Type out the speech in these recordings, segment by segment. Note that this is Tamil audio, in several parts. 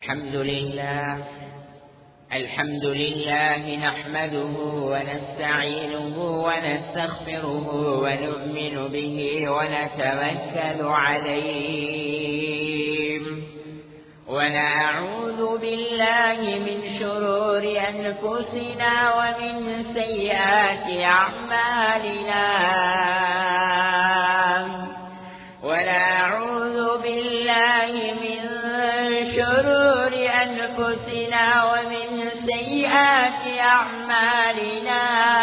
الحمد لله الحمد لله نحمده ونستعينه ونستغفره ونؤمن به ونتوكل عليه ونعوذ بالله من شرور أنفسنا ومن سيئات أعمالنا ونعوذ بالله من شرور أنفسنا ومن سيئات أعمالنا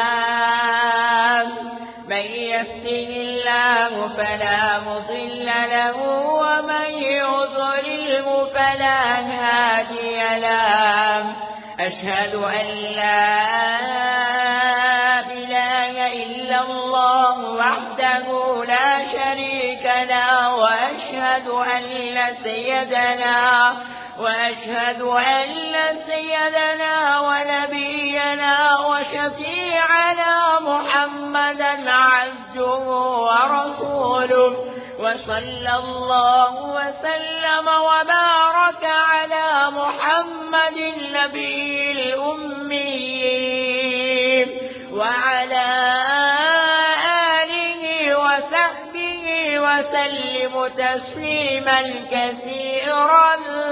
من يهده الله فلا مضل له ومن يضلله فلا هادي له أشهد أن لا إله إلا الله وحده لا شريك له وأشهد أن سيدنا وأشهد أن سيدنا ونبينا وشفيعنا محمدا عبده ورسوله وصلى الله وسلم وبارك على محمد النبي الأمي وعلى آله وصحبه وسلم تسليما كثيرا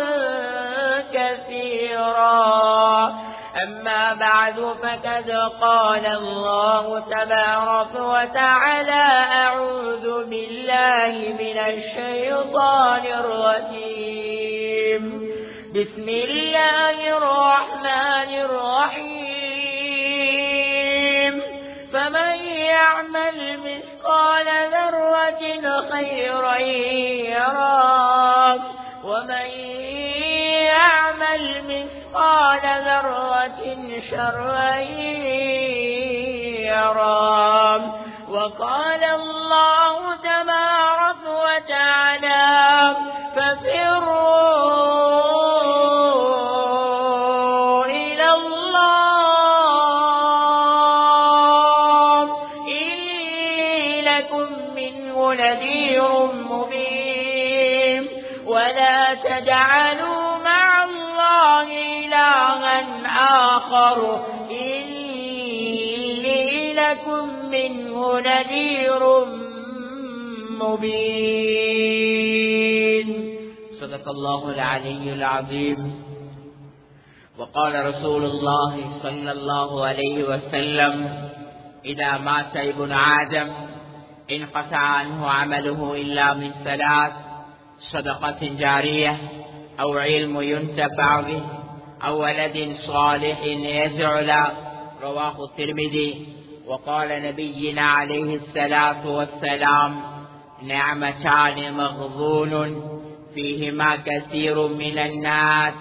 كثيرا أما بعد فقد قال الله تبارك وتعالى أعوذ بالله من الشيطان الرجيم بسم الله الرحمن الرحيم فمن يعمل مثقال ذرة خيرا يراه ومن يعمل مثقال ذرة شرا يراه وقال الله تبارك وتعالى ففروا إلى الله إني لكم منه نذير مبين ولا تجعلوا مع الله إلها آخر إني لكم منه نذير مبين صدق الله العلي العظيم وقال رسول الله صلى الله عليه وسلم إذا مات ابن آدم انقطع عنه عمله إلا من ثلاث صدقة جارية أو علم ينتفع به أو ولد صالح يدعو له رواه الترمذي وقال نبينا عليه الصلاة والسلام نعمتان مغبون فيهما كثير من الناس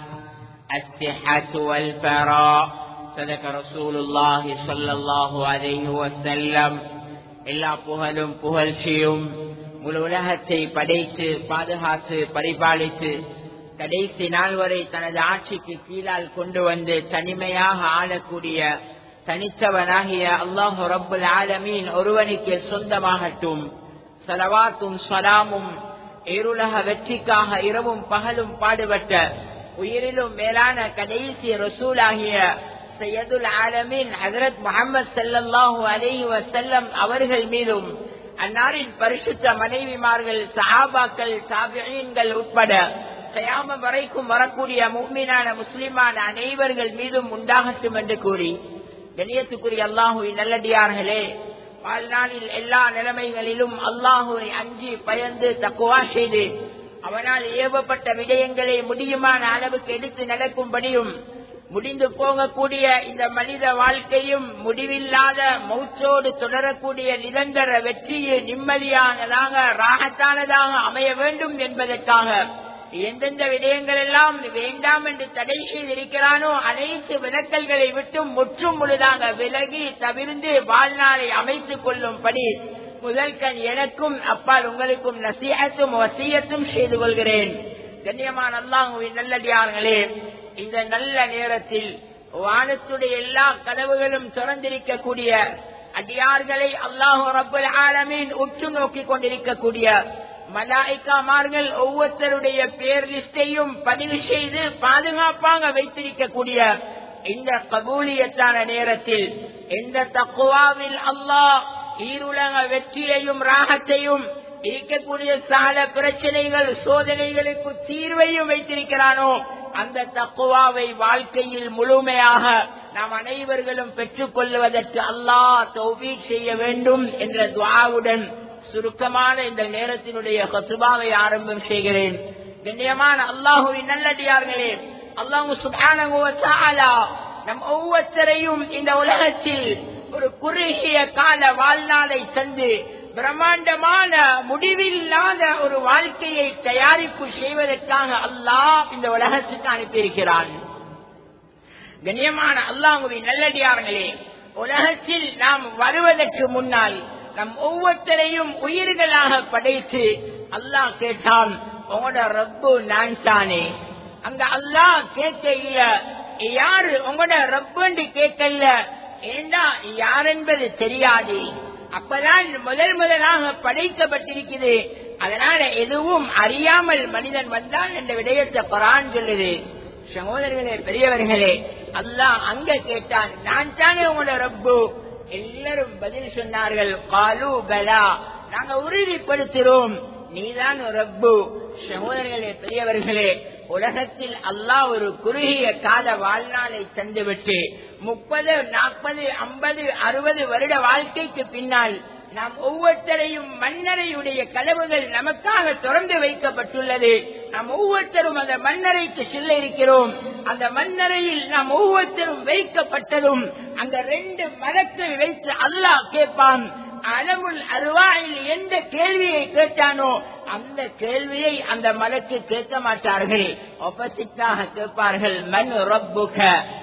الصحة والفراء صدق رسول الله صلى الله عليه وسلم எல்லா புகழும் புகழ்ச்சியும் முழு உலகத்தை படைத்து பாதுகாத்து பரிபாலித்து கடைசி நாள் வரை தனது ஆட்சிக்கு கீழால் கொண்டு வந்து தனிமையாக ஆளக்கூடிய தனித்தவனாகிய அல்லாஹு ரப்புல் ஆலமீன் ஒருவனுக்கு சொந்தமாகட்டும் சலவாத்தும் சலாமும் இருளக வெற்றிக்காக இரவும் பகலும் பாடுபட்ட உயிரிலும் மேலான கடைசி ரசூலாகிய சையதுல் ஆலமின் ஹசரத் முகமது சல்லாஹூ அலஹி வசல்லம் அவர்கள் மீதும் அன்னாரின் பரிசுத்த மனைவிமார்கள் சஹாபாக்கள் சாபியன்கள் உட்பட கயாம வரைக்கும் வரக்கூடிய முக்மீனான முஸ்லிமான அனைவர்கள் மீதும் உண்டாகட்டும் என்று கூறி கணியத்துக்குரிய அல்லாஹுவின் நல்லடியார்களே வாழ்நாளில் எல்லா நிலைமைகளிலும் அல்லாஹுவை அஞ்சி பயந்து தக்குவா செய்து அவனால் ஏவப்பட்ட விடயங்களை முடியுமான அளவுக்கு எடுத்து நடக்கும்படியும் முடிந்து போகக்கூடிய இந்த மனித வாழ்க்கையும் முடிவில்லாத மௌச்சோடு தொடரக்கூடிய நிரந்தர வெற்றியை நிம்மதியானதாக ராகத்தானதாக அமைய வேண்டும் என்பதற்காக எந்தெந்த விடயங்கள் எல்லாம் வேண்டாம் என்று தடை செய்திருக்கிறானோ அனைத்து விளக்கல்களை விட்டும் முற்றும் முழுதாக விலகி தவிர்ந்து வாழ்நாளை அமைத்துக் கொள்ளும்படி முதல் கண் எனக்கும் அப்பால் உங்களுக்கும் நசீகத்தும் வசியத்தும் செய்து கொள்கிறேன் கண்ணியமான அல்லாஹுவின் நல்லடியார்களே இந்த நல்ல நேரத்தில் வானத்துடைய எல்லா கதவுகளும் திறந்திருக்கக்கூடிய அடியார்களை அல்லாஹு ரபுல் ஆலமீன் உற்று நோக்கி கொண்டிருக்கக்கூடிய மலாய்க்காமார்கள் ஒவ்வொருத்தருடைய பேர் லிஸ்டையும் பதிவு செய்து பாதுகாப்பாக வைத்திருக்கக்கூடிய இந்த கபூலியத்தான நேரத்தில் எந்த தக்குவாவில் அல்லாஹ் ஈருலக வெற்றியையும் ராகத்தையும் இருக்கக்கூடிய சால பிரச்சனைகள் சோதனைகளுக்கு தீர்வையும் வைத்திருக்கிறானோ அந்த தக்குவாவை வாழ்க்கையில் முழுமையாக நாம் அனைவர்களும் பெற்றுக் கொள்வதற்கு அல்லாஹ் தௌபீக் செய்ய வேண்டும் என்ற துவாவுடன் சுருக்கமான இந்த நேரத்தினுடைய கசுபாவை ஆரம்பம் செய்கிறேன் கண்ணியமான அல்லாஹுவின் நல்லடியார்களே அல்லாஹு சுபானா நம் ஒவ்வொருத்தரையும் இந்த உலகத்தில் ஒரு குறுகிய கால வாழ்நாளை தந்து பிரம்மாண்டமான முடிவில்லாத ஒரு வாழ்க்கையை தயாரிப்பு செய்வதற்காக அல்லாஹ் இந்த உலகத்துக்கு அனுப்பியிருக்கிறான் கண்ணியமான அல்லாஹுவின் நல்லடியார்களே உலகத்தில் நாம் வருவதற்கு முன்னால் நம் ஒவ்வொருத்தரையும் உயிர்களாக படைத்து அல்லாஹ் கேட்டான் உங்களோட ரப்பு நான் தானே அங்க அல்லாஹ் கேட்க இல்ல யாரு உங்களோட ரப்புன்னு கேட்கல ஏண்டா யார் என்பது தெரியாது அப்பதான் முதல் முதலாக படைக்கப்பட்டிருக்குது அதனால எதுவும் அறியாமல் மனிதன் வந்தான் என்ற விடயத்தை குரான் சொல்லுது சகோதரர்களே பெரியவர்களே அல்லாஹ் அங்க கேட்டான் நான் தானே உங்களோட ரப்பு எல்லாரும் பதில் சொன்னார்கள் காலு பலா நாங்க உறுதிப்படுத்துறோம் நீதான் ரப்பு சகோதரர்களே பெரியவர்களே உலகத்தில் அல்லாஹ் ஒரு குறுகிய கால வாழ்நாளை தந்துவிட்டு முப்பது நாற்பது ஐம்பது அறுபது வருட வாழ்க்கைக்கு பின்னால் நாம் ஒவ்வொருத்தரையும் மன்னரையுடைய கதவுகள் நமக்காக திறந்து வைக்கப்பட்டுள்ளது நாம் ஒவ்வொருத்தரும் அந்த மன்னரைக்கு செல்ல இருக்கிறோம் அந்த மன்னரையில் நாம் ஒவ்வொருத்தரும் வைக்கப்பட்டதும் அந்த ரெண்டு மதத்தை வைத்து அல்லாஹ் கேட்பான் அளவுள் அருவாயில் எந்த கேள்வியை கேட்டானோ அந்த கேள்வியை அந்த மலக்கு கேட்க மாட்டார்கள் ஆப்போசிட்டாக கேட்பார்கள் மண் ரப்புக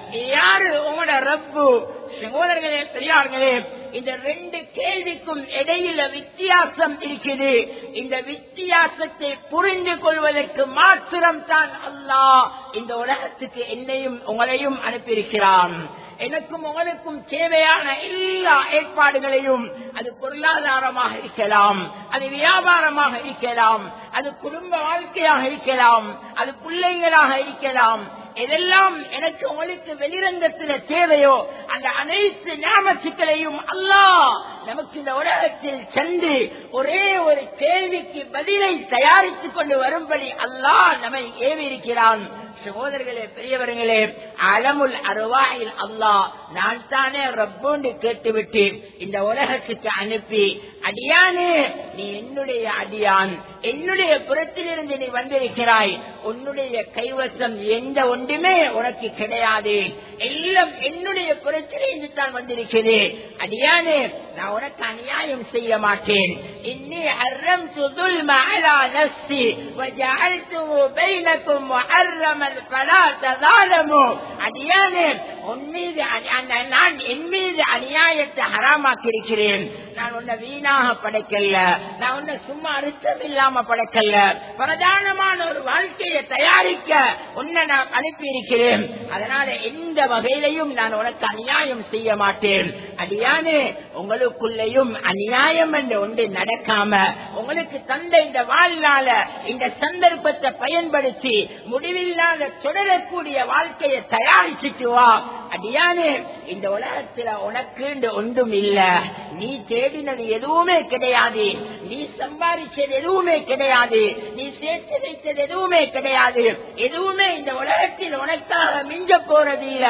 யாரு உங்களோட ரப்பு சகோதரர்களே பெரியார்களே இந்த ரெண்டு கேள்விக்கும் இடையில வித்தியாசம் இருக்குது இந்த வித்தியாசத்தை புரிந்து கொள்வதற்கு மாத்திரம் தான் அல்லாஹ் இந்த உலகத்துக்கு என்னையும் உங்களையும் அனுப்பியிருக்கிறான் எனக்கும் உங்களுக்கும் தேவையான எல்லா ஏற்பாடுகளையும் அது பொருளாதாரமாக இருக்கலாம் அது வியாபாரமாக இருக்கலாம் அது குடும்ப வாழ்க்கையாக இருக்கலாம் அது பிள்ளைகளாக இருக்கலாம் எதெல்லாம் எனக்கு உங்களுக்கு வெளிரங்கத்தில் தேவையோ அந்த அனைத்து ஞாபகங்களையும் அல்லாஹ் நமக்கு இந்த உலகத்தில் சென்று ஒரே ஒரு கேள்விக்கு பதிலை தயாரித்துக் கொண்டு வரும்படி அல்லாஹ் நம்மை ஏவி இருக்கிறான் சகோதரர்களே பெரியவர்களே அலமுல் அருவாயில் அல்லாஹ் நான் தானே ரப்போண்டு கேட்டுவிட்டு இந்த உலகத்துக்கு அனுப்பி அடியானே நீ என்னுடைய அடியான் என்னுடைய புறத்திலிருந்து நீ வந்திருக்கிறாய் உன்னுடைய கைவசம் எந்த ஒன்றுமே உனக்கு கிடையாது எல்லாம் என்னுடைய புறத்திலிருந்து தான் வந்திருக்கிறது அடியானே நான் உனக்கு அநியாயம் செய்ய மாட்டேன் இன்னி அறம் துதுல் மலா நஸ்தி وجعلته بينكم محرما فلا تظالموا அடியானே உன் மீது நான் என் மீது அநியாயத்தை ஹராமாக்கியிருக்கிறேன் நான் உன்னை வீணாக படைக்கல நான் உன்னை சும்மா அர்த்தம் இல்லாம படைக்கல பிரதானமான ஒரு வாழ்க்கையை தயாரிக்க உன்னை நான் அனுப்பியிருக்கிறேன் அதனால எந்த வகையிலையும் நான் உனக்கு அநியாயம் செய்ய மாட்டேன் அடியானே உங்களுக்குள்ளேயும் அநியாயம் என்று ஒன்று நடக்காம உங்களுக்கு தந்த இந்த வாழ்நாள இந்த சந்தர்ப்பத்தை பயன்படுத்தி முடிவில்லாத தொடரக்கூடிய வாழ்க்கையை தயாரிச்சுட்டு வா அடியானே இந்த உலகத்துல உனக்கு ஒன்றும் இல்ல நீ தேடினது எதுவுமே கிடையாது நீ சம்பாதிச்சது எதுவுமே கிடையாது நீ சேர்த்து வைத்தது எதுவுமே கிடையாது எதுவுமே இந்த உலகத்தில் உனக்காக மிஞ்ச போறது இல்ல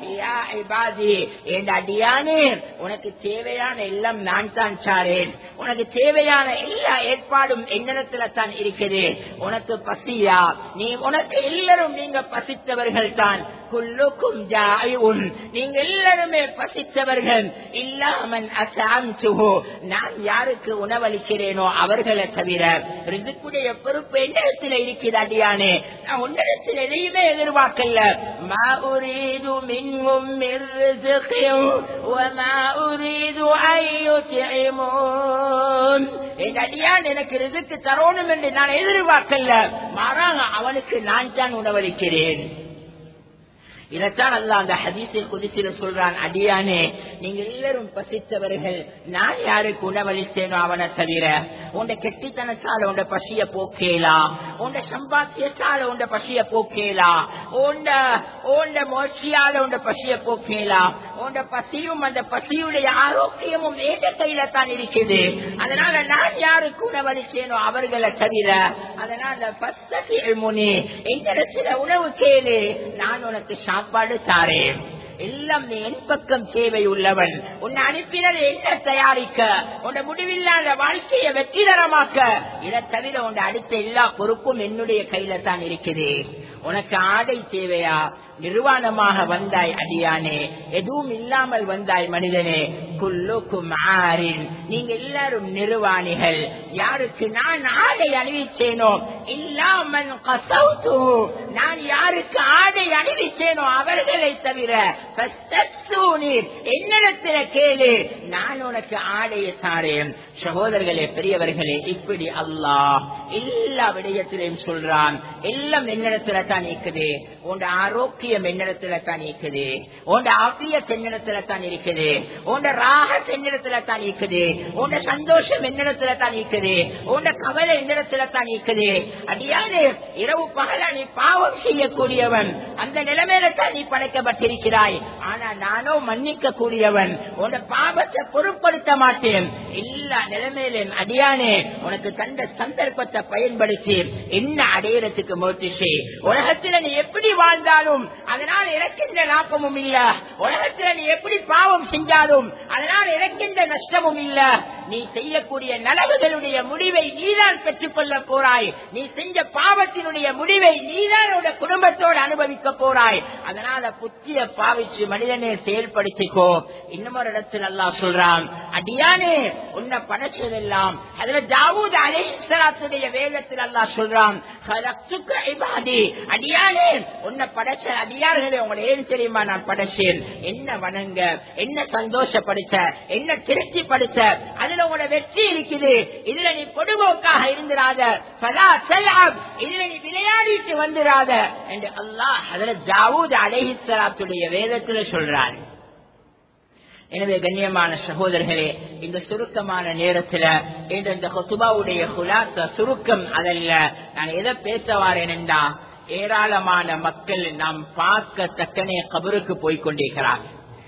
அடியானே உனக்கு தேவையான எல்லாம் நான் தான் சாரேன் உனக்கு தேவையான எல்லா ஏற்பாடும் என்னிடத்துல தான் இருக்குது உனக்கு பசியா நீ உனக்கு எல்லாரும் நீங்க பசித்தவர்கள் தான் குல்லுக்கும் ஜாயுன் நீங்க எல்லாருமே பசித்தவர்கள் இல்லாமன் அசாந்துஹோ நான் யாருக்கு உணவளிக்கிறேனோ அவர்களை தவிர ரிதுக்குடைய பொறுப்பு என்னிடத்தில் இருக்கிற அடியானே நான் உன்னிடத்தில் எதையுமே எதிர்பார்க்கல மா உரீது மின்கும் وما أريد أن يطعمون என் அடியான் எனக்கு ரிதுக்கு தரணும் என்று நான் எதிர்பார்க்கல மாறாக அவனுக்கு நான் தான் உணவளிக்கிறேன் இதைத்தான் அல்ல அந்த ஹதீஸை குதிசில சொல்றான் அடியானே நீங்க எல்லாரும் பசித்தவர்கள் நான் யாருக்கு உணவளித்தேனோ அவனை தவிர உண்ட கெட்டித்தனத்தால உண்ட பசிய போக்கேலா உண்ட சம்பாத்தியத்தால உண்ட பசிய போக்கேலா உண்ட உண்ட முயற்சியால உண்ட பசிய போக்கேலா உண்ட பசியும் அந்த பசியுடைய ஆரோக்கியமும் ஏக கையில தான் இருக்குது அதனால நான் யாருக்கு உணவளித்தேனோ அவர்களை தவிர அதனால பசதி முனி எங்கிடத்துல உணவு கேளு நான் உனக்கு சாப்பாடு தாரேன் எல்லாம் நீ என் பக்கம் சேவை உள்ளவன் உன்னை அனுப்பினது என்ன தயாரிக்க உன்னை முடிவில்லாத வாழ்க்கையை வெற்றிகரமாக்க இதை தவிர உன் அடுத்த எல்லா பொறுப்பும் என்னுடைய கையில தான் இருக்குது உனக்கு ஆடை தேவையா நிர்வாணமாக வந்தாய் அடியானே எதுவும் இல்லாமல் வந்தாய் மனிதனே குல்லுக்கும் ஆறின் நீங்க எல்லாரும் நிர்வாணிகள் யாருக்கு நான் ஆடை அணிவித்தேனோ இல்லாமல் கசவுத்து நான் யாருக்கு ஆடை அணிவித்தேனோ அவர்களை தவிர என்னிடத்துல கேளு நான் உனக்கு ஆடையை தாரேன் சகோதரர்களே பெரியவர்களே இப்படி அல்லாஹ் எல்லா விடயத்திலையும் சொல்றான் எல்லாம் என்னிடத்துல தான் இருக்குது உன் ஆரோக்கியம் என்னிடத்துல தான் இருக்குது உன் ஆபிய என்னிடத்துல தான் இருக்குது உன் ராக என்னிடத்துல தான் இருக்குது உன் சந்தோஷம் என்னிடத்துல தான் இருக்குது உன் கவலை என்னிடத்துல தான் இருக்குது அடியாரு இரவு பகல நீ பாவம் செய்யக்கூடியவன் அந்த நிலைமையில தான் நீ படைக்கப்பட்டிருக்கிறாய் ஆனா நானோ மன்னிக்க கூடியவன் உன் பாவத்தை பொருட்படுத்த மாட்டேன் எல்லா நிலைமையிலும் அடியானே உனக்கு தந்த சந்தர்ப்பத்தை பயன்படுத்தி என்ன அடையறதுக்கு முயற்சி செய் உலகத்துல நீ எப்படி வாழ்ந்தாலும் அதனால் இறக்கின்ற லாபமும் இல்ல உலகத்துல நீ எப்படி பாவம் செஞ்சாலும் அதனால் இறக்கின்ற நஷ்டமும் இல்ல நீ செய்யக்கூடிய நலவுகளுடைய முடிவை நீதான் பெற்றுக் கொள்ள போறாய் நீ செஞ்ச பாவத்தினுடைய முடிவை நீதான் உடைய குடும்பத்தோடு அனுபவிக்க போறாய் அதனால புத்திய பாவிச்சு மனிதனே செயல்படுத்திக்கோ இன்னும் ஒரு இடத்தில் அல்லாஹ் சொல்றான் அடியானே உன்னை படைச்சதெல்லாம் அதுல ஜாவூத் அலைசலாத்துடைய வேதத்தில் அல்லாஹ் சொல்றான் "ஹலக்துக இபாதி." அடியானே உன்னை படைச்ச அடியார்களே உங்களை ஏன் தெரியுமா நான் படைச்சேன் என்ன வணங்க என்ன சந்தோஷப்படுத்த என்ன திருப்திப்படுத்த அதுல உங்களோட வெற்றி இருக்குது இதுல நீ பொடுபோக்காக இருந்திராத பலா செல்லாம் இதுல நீ விளையாடிட்டு வந்துடாத என்று அல்லாஹ் அதுல ஜாவூத் அலைஹிஸ்லாத்துடைய வேதத்துல சொல்றான் எனவே கண்ணியமான சகோதரர்களே இந்த சுருக்கமான நேரத்துல இன்று இந்த ஹொத்துபாவுடைய குலாச சுருக்கம் அதல்ல நான் எதை பேச வாரேன் என்றா ஏராளமான மக்கள் நாம் பார்க்க தக்கனே கபருக்கு போய் கொண்டிருக்கிறார்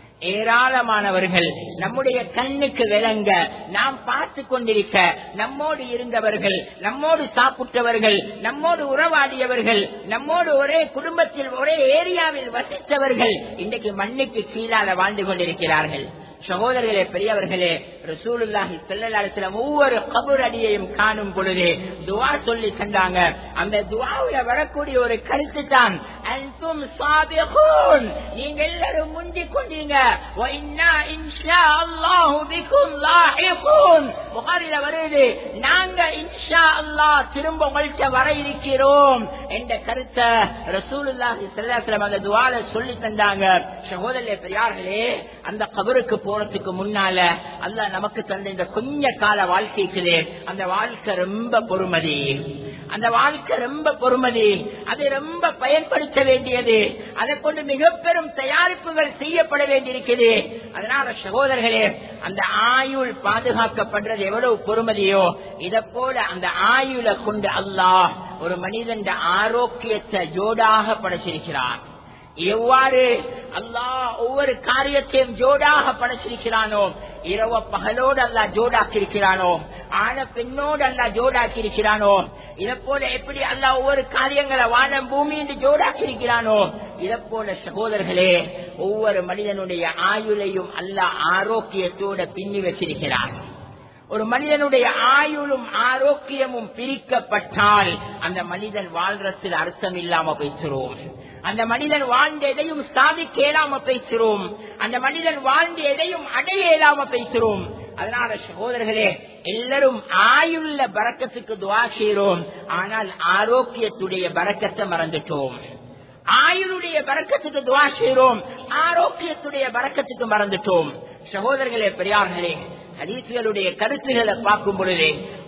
ஏராளமானவர்கள் நம்முடைய கண்ணுக்கு விளங்க நாம் பார்த்து கொண்டிருக்க நம்மோடு இருந்தவர்கள் நம்மோடு சாப்பிட்டவர்கள் நம்மோடு உறவாடியவர்கள் நம்மோடு ஒரே குடும்பத்தில் ஒரே ஏரியாவில் வசித்தவர்கள் இன்றைக்கு மண்ணுக்கு கீழாக வாழ்ந்து கொண்டிருக்கிறார்கள் சகோதரர்களே பெரியவர்களே ரசூலுல்லாஹி ஸல்லல்லாஹு ஒவ்வொரு கபர் அடியையும் காணும் பொழுது துஆ சொல்லி தந்தாங்க அந்த துஆவுல வரக்கூடிய ஒரு கருத்து தான் அன்தும் சாபிகூன் நீங்க எல்லாரும் முந்திக் கொண்டீங்க வ இன்னா இன்ஷா அல்லாஹு பிக்கும் லாஹிகூன் புகாரில வருது நாங்க இன்ஷா அல்லாஹ் திரும்ப உங்கள்கிட்ட வர இருக்கிறோம் என்ற கருத்தை ரசூலுல்லாஹி ஸல்லல்லாஹு அலைஹி அந்த துஆல சொல்லி தந்தாங்க சகோதரர்களே பெரியார்களே அந்த கபருக்கு போறதுக்கு முன்னால அல்ல நமக்கு தந்த இந்த கொஞ்ச கால வாழ்க்கைக்குது அந்த வாழ்க்கை ரொம்ப பொறுமதி அந்த வாழ்க்கை ரொம்ப பொறுமதி அதை ரொம்ப பயன்படுத்த வேண்டியது அதை கொண்டு மிக பெரும் தயாரிப்புகள் செய்யப்பட வேண்டியிருக்குது அதனால சகோதரர்களே அந்த ஆயுள் பாதுகாக்கப்படுறது எவ்வளவு பொறுமதியோ இதை போல அந்த ஆயுளை கொண்டு அல்லாஹ் ஒரு மனிதன் ஆரோக்கியத்தை ஜோடாக படைச்சிருக்கிறார் எவ்வாறு அல்லாஹ் ஒவ்வொரு காரியத்தையும் ஜோடாக படைச்சிருக்கிறானோ இரவ பகலோடு அல்லா ஜோடாக்கி இருக்கிறானோ ஆன பெண்ணோடு அல்லா ஜோடாக்கி இருக்கிறானோ இதை போல எப்படி அல்லா ஒவ்வொரு காரியங்களை வானம் பூமி என்று ஜோடாக்கி இருக்கிறானோ இதை போல சகோதரர்களே ஒவ்வொரு மனிதனுடைய ஆயுளையும் அல்லா ஆரோக்கியத்தோட பின்னி வச்சிருக்கிறான் ஒரு மனிதனுடைய ஆயுளும் ஆரோக்கியமும் பிரிக்கப்பட்டால் அந்த மனிதன் வாழ்றத்தில் அர்த்தம் இல்லாம பேசுறோம் அந்த மனிதன் வாழ்ந்த எதையும் சாதிக்க இயலாம பேசுறோம் அந்த மனிதன் வாழ்ந்த எதையும் அடைய இயலாம பேசுறோம் அதனால சகோதரர்களே எல்லாரும் ஆயுள்ள பறக்கத்துக்கு துவா செய்கிறோம் ஆனால் ஆரோக்கியத்துடைய பறக்கத்தை மறந்துட்டோம் ஆயுளுடைய பறக்கத்துக்கு துவா செய்கிறோம் ஆரோக்கியத்துடைய பறக்கத்துக்கு மறந்துட்டோம் சகோதரர்களே பெரியார்களே ஹதீசுகளுடைய கருத்துக்களை பார்க்கும் பொழுது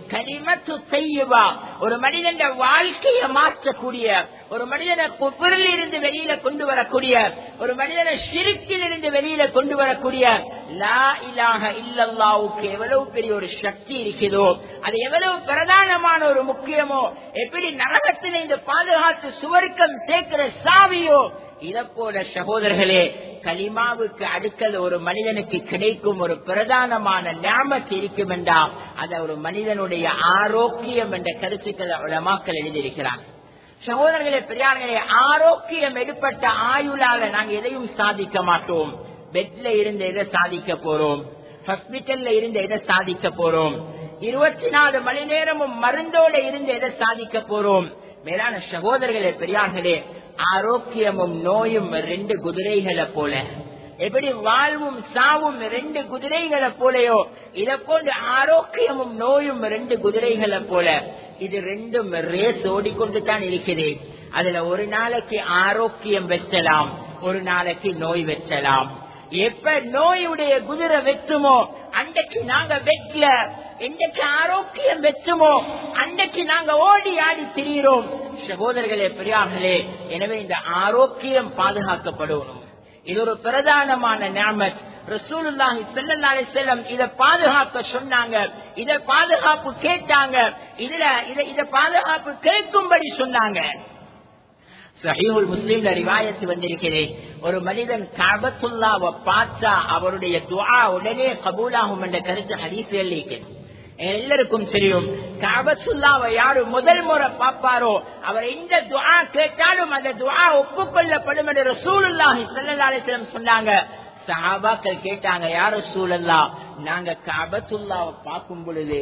கனிமத்து செய்யுவா ஒரு மனிதன் வாழ்க்கையை மாற்றக்கூடிய ஒரு மனிதனை குப்பிரில் இருந்து வெளியில கொண்டு வரக்கூடிய ஒரு மனிதனை சிறுக்கில் இருந்து வெளியில கொண்டு வரக்கூடிய லா இலாக இல்லல்லாவுக்கு எவ்வளவு பெரிய ஒரு சக்தி இருக்குதோ அது எவ்வளவு பிரதானமான ஒரு முக்கியமோ எப்படி நரகத்தில் இந்த பாதுகாத்து சுவர்க்கம் சேர்க்கிற சாவியோ இதை போல சகோதரர்களே கலிமாவுக்கு அடுக்கல் ஒரு மனிதனுக்கு கிடைக்கும் ஒரு பிரதானமான ஞாபகத்து இருக்கும் என்றால் அது ஒரு மனிதனுடைய ஆரோக்கியம் என்ற கருத்துக்களை உலமாக்கள் எழுதியிருக்கிறார் சகோதரர்களே பெரியார்களே ஆரோக்கியம் எடுப்பட்ட ஆயுளால நாங்க எதையும் சாதிக்க மாட்டோம் பெட்ல இருந்து எதை சாதிக்க போறோம் ஹாஸ்பிட்டல்ல இருந்து எதை சாதிக்க போறோம் இருபத்தி நாலு மணி நேரமும் மருந்தோட இருந்து எதை சாதிக்க போறோம் மேலான சகோதரர்களே பெரியார்களே ஆரோக்கியமும் நோயும் ரெண்டு குதிரைகளை போல எப்படி வாழ்வும் சாவும் ரெண்டு குதிரைகளை போலயோ இதை போன்று ஆரோக்கியமும் நோயும் ரெண்டு குதிரைகளை போல இது ரெண்டும் ரேஸ் ஓடிக்கொண்டு தான் இருக்குது அதுல ஒரு நாளைக்கு ஆரோக்கியம் வெச்சலாம் ஒரு நாளைக்கு நோய் வெச்சலாம் எப்ப நோயுடைய குதிரை வெச்சுமோ அன்றைக்கு நாங்க வெட்ல என்டைக்கு ஆரோக்கியம் வெச்சுமோ அன்றைக்கு நாங்க ஓடி ஆடி திரிகிறோம் சகோதரர்களே பெரியார்களே எனவே இந்த ஆரோக்கியம் பாதுகாக்கப்படணும் இது ஒரு பிரதானமான ஞாபகம் ரசூலுல்லாஹி ஸல்லல்லாஹு அலைஹி வஸல்லம் இத பாதுகாக்க சொன்னாங்க இத பாதுகாப்பு கேட்டாங்க இதுல இத இத பாதுகாப்பு கேட்கும்படி சொன்னாங்க சஹீஹுல் முஸ்லிம்ல ரிவாயத்து வந்திருக்கிறேன் ஒரு மனிதன் கபத்துல்லாவை பார்த்தா அவருடைய துஆ உடனே கபூலாகும் என்ற கருத்து ஹதீஸில் இருக்கிறது எல்லாருக்கும் தெரியும் கபத்துல்லாவை யாரு முதல் முறை பார்ப்பாரோ அவர் எந்த துஆ கேட்டாலும் அந்த துஆ ஒப்புக்கொள்ளப்படும் என்று ரசூலுல்லாஹி ஸல்லல்லாஹு அலைஹி வஸல்லம் சொன்னாங்க சஹாபாக்கள் கேட்டாங்க யார் ரசூலல்லா நாங்க கபத்துல்லாவை பார்க்கும் பொழுது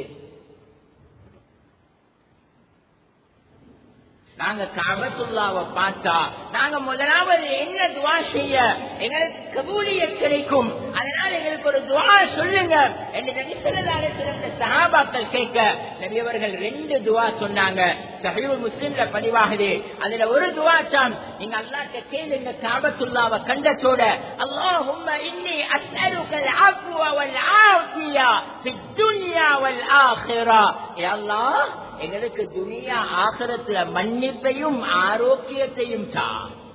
நாங்க கபத்துல்லாவை பார்த்தா நாங்க முதலாவது என்ன துவா செய்ய எங்களுக்கு கபூலிய கிடைக்கும் அதனால எங்களுக்கு ஒரு துவா சொல்லுங்க என்று நபி ஸல்லல்லாஹு அலைஹி வஸல்லம் சஹாபாக்கள் கேட்க நபி அவர்கள் ரெண்டு துவா சொன்னாங்க சஹீஹுல் முஸ்லிம்ல பதிவாகுது அதுல ஒரு துவா தான் நீங்க அல்லாஹ்ட்ட கேளுங்க கபத்துல்லாவை கண்டத்தோட அல்லாஹும்ம இன்னி அஸ்அலுக அல் அஃப்வ வல் ஆஃபியா ஃபித் துன்யா வல் ஆখিরা யா அல்லாஹ் எங்களுக்கு துனியா ஆசரத்துல மன்னிப்பையும் ஆரோக்கியத்தையும் தா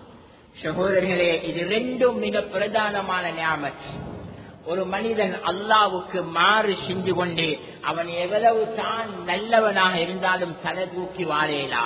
சகோதரர்களே இது ரெண்டும் மிக பிரதானமான ஞாபகம் ஒரு மனிதன் அல்லாவுக்கு மாறு செஞ்சு கொண்டு அவன் எவ்வளவு தான் நல்லவனாக இருந்தாலும் தலை தூக்கி வாழேலா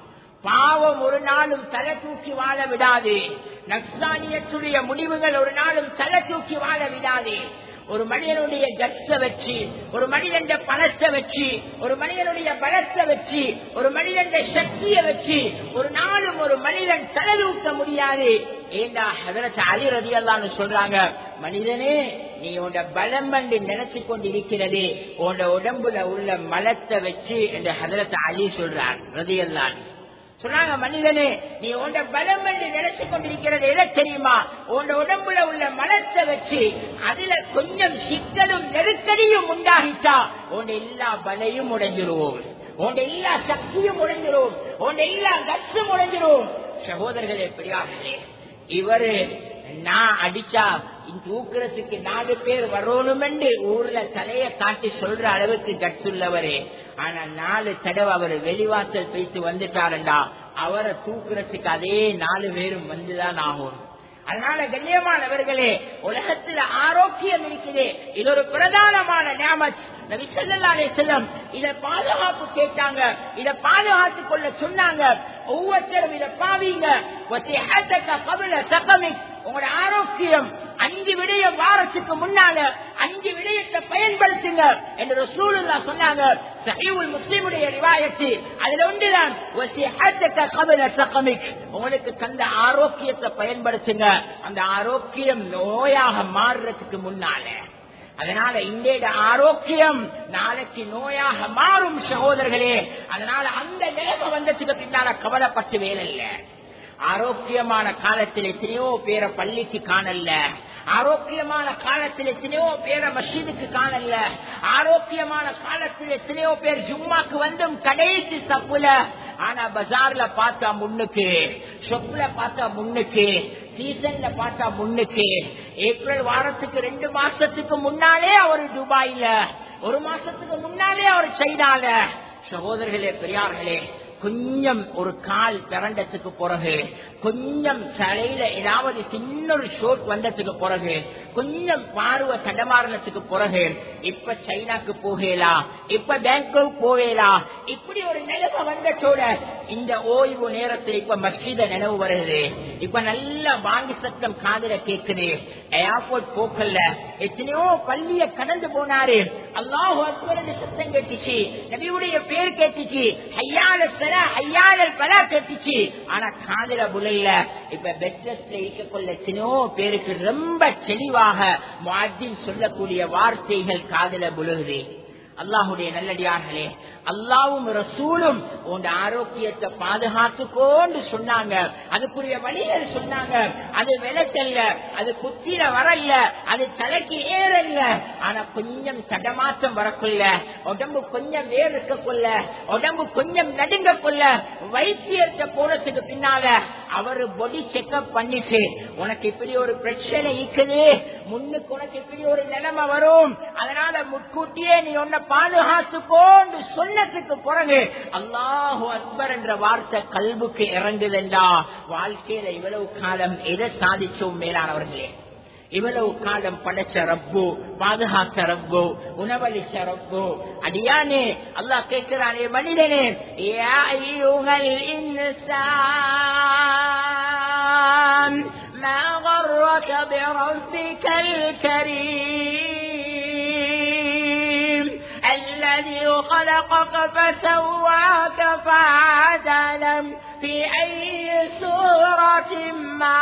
பாவம் ஒரு நாளும் தலை தூக்கி வாழ விடாது நக்சானியத்துடைய முடிவுகள் ஒரு நாளும் தலை தூக்கி வாழ விடாது ஒரு மனிதனுடைய கட்ச வச்சு ஒரு மனிதன் பணத்தை வச்சு ஒரு மனிதனுடைய பலத்தை வச்சு ஒரு மனிதன் சக்தியை வச்சு ஒரு நாளும் ஒரு மனிதன் தலதூக்க முடியாது ஏண்டா ஹதரத் அலி ரதி அல்லான்னு சொல்றாங்க மனிதனே நீ உன்ட பலம் என்று நினைச்சு கொண்டு இருக்கிறதே உன்ட உடம்புல உள்ள மலத்தை வச்சு என்று ஹதரத் அலி சொல்றார் ரதி அல்லான் சொன்னாங்க மனிதனே நீ உண்ட பலம் என்று நினைச்சு கொண்டிருக்கிறது எதை தெரியுமா உண்ட உடம்புல உள்ள மலத்தை வச்சு அதுல கொஞ்சம் சிக்கலும் நெருக்கடியும் உண்டாகிட்டா உண்ட எல்லா பலையும் உடைஞ்சிருவோம் உண்ட எல்லா சக்தியும் உடைஞ்சிரும் உண்ட எல்லா கட்சும் உடைஞ்சிரும் சகோதரர்களே பெரியார்களே இவரு நான் அடிச்சா தூக்குறதுக்கு நாலு பேர் வரணும் என்று ஊர்ல தலைய காட்டி சொல்ற அளவுக்கு கட்டுள்ளவரே ஆனா நாலு தடவை அவர் வெளிவாசல் பேசி வந்துட்டாருண்டா அவரை தூக்குறதுக்கு அதே நாலு பேரும் வந்துதான் ஆகும் அதனால கண்ணியமானவர்களே உலகத்துல ஆரோக்கியம் இருக்குது இது ஒரு பிரதானமான ஞாபகம் நபி ஸல்லல்லாஹு செல்லம் இத பாதுகாப்பு கேட்டாங்க இத பாதுகாத்துக் கொள்ள சொன்னாங்க ஒவ்வொருத்தரும் இத பாவீங்க கபல சகமி உங்களோட ஆரோக்கியம் அஞ்சு விடயம் வாரத்துக்கு முன்னால அஞ்சு விடயத்தை பயன்படுத்துங்க என்று ரசூலுல்லா சொன்னாங்க சஹீவுல் முஸ்லிமுடைய ரிவாயத்து அதுல ஒன்றுதான் கபல சகமிக் உங்களுக்கு தந்த ஆரோக்கியத்தை பயன்படுத்துங்க அந்த ஆரோக்கியம் நோயாக மாறுறதுக்கு முன்னால அதனால இன்றைய ஆரோக்கியம் நாளைக்கு நோயாக மாறும் சகோதரர்களே அதனால அந்த நிலைமை வந்ததுக்கு பின்னால கவலைப்பட்டு வேலை இல்லை ஆரோக்கியமான காலத்தில் எத்தனையோ பேரை பள்ளிக்கு காணல ஆரோக்கியமான காலத்தில் எத்தனையோ பேரை மசீதுக்கு காணல ஆரோக்கியமான காலத்தில் எத்தனையோ பேர் ஜும்மாக்கு வந்தும் கடைசி தப்புல ஆனா பஜார்ல பார்த்தா முன்னுக்கு ஷொப்ல பார்த்தா முன்னுக்கு சீசன்ல பார்த்தா முன்னுக்கு ஏப்ரல் வாரத்துக்கு ரெண்டு மாசத்துக்கு முன்னாலே அவர் துபாயில ஒரு மாசத்துக்கு முன்னாலே அவர் சைனால சகோதரர்களே பெரியார்களே கொஞ்சம் ஒரு கால் பிறண்டத்துக்கு பிறகு கொஞ்சம் தலையில ஏதாவது சின்ன ஒரு ஷோட் வந்ததுக்கு பிறகு கொஞ்சம் பார்வை தடமாறினத்துக்கு பிறகு இப்ப சைனாக்கு போகலாம் இப்ப பேங்காக் போகலாம் இப்படி ஒரு நிலைமை வந்த சோட இந்த ஓய்வு நேரத்தில் இப்ப மஸ்ஜித நினைவு வருகிறது இப்ப நல்ல வாங்கி சத்தம் காதல கேட்குது ஏர்போர்ட் போக்கல்ல எத்தனையோ பள்ளிய கடந்து போனாரு அல்லாஹ் அக்பர் என்று சத்தம் கேட்டுச்சு நபியுடைய பேர் கேட்டுச்சு ஐயால சர ஐயாள பலா கேட்டுச்சு ஆனா காதல புலையில இப்ப பெட்ரஸ்ல இருக்கக்குள்ள எத்தனையோ பேருக்கு ரொம்ப தெளிவாக முஅத்தின் சொல்லக்கூடிய வார்த்தைகள் காதல புழுகுது அல்லாஹுடைய நல்லடியார்களே அல்லாவும் ரசூலும் உன் ஆரோக்கியத்தை பாதுகாத்துக்கோன்னு சொன்னாங்க அதுக்குரிய வழிகள் சொன்னாங்க அது விளக்கல்ல அது குத்திர வரல அது தலைக்கு ஏறல்ல ஆனா கொஞ்சம் தடமாற்றம் வரக்குள்ள உடம்பு கொஞ்சம் வேர் இருக்க கொள்ள உடம்பு கொஞ்சம் நடுங்க கொள்ள வைத்தியத்தை போனதுக்கு பின்னால அவரு பொடி செக்அப் பண்ணிட்டு உனக்கு இப்படி ஒரு பிரச்சனை இருக்குது முன்னுக்கு உனக்கு இப்படி ஒரு நிலைமை வரும் அதனால முன்கூட்டியே நீ உன்னை பாதுகாத்துக்கோன்னு சொன்னதுக்கு பிறகு அல்லாஹு அக்பர் என்ற வார்த்தை கல்வுக்கு இறங்குதென்றா வாழ்க்கையில இவ்வளவு காலம் எதை சாதிச்சோம் மேலானவர்களே இவ்வளவு காலம் படைச்ச ரப்பு பாதுகாத்த ரப்பு உணவளிச்ச ரப்பு அடியானே அல்லாஹ் கேட்கிறானே மனிதனே யா அய்யுஹல் இன்சான் ما غرك بربك الكريم الذي خلقك فسواك فعدلك في أي سورة ما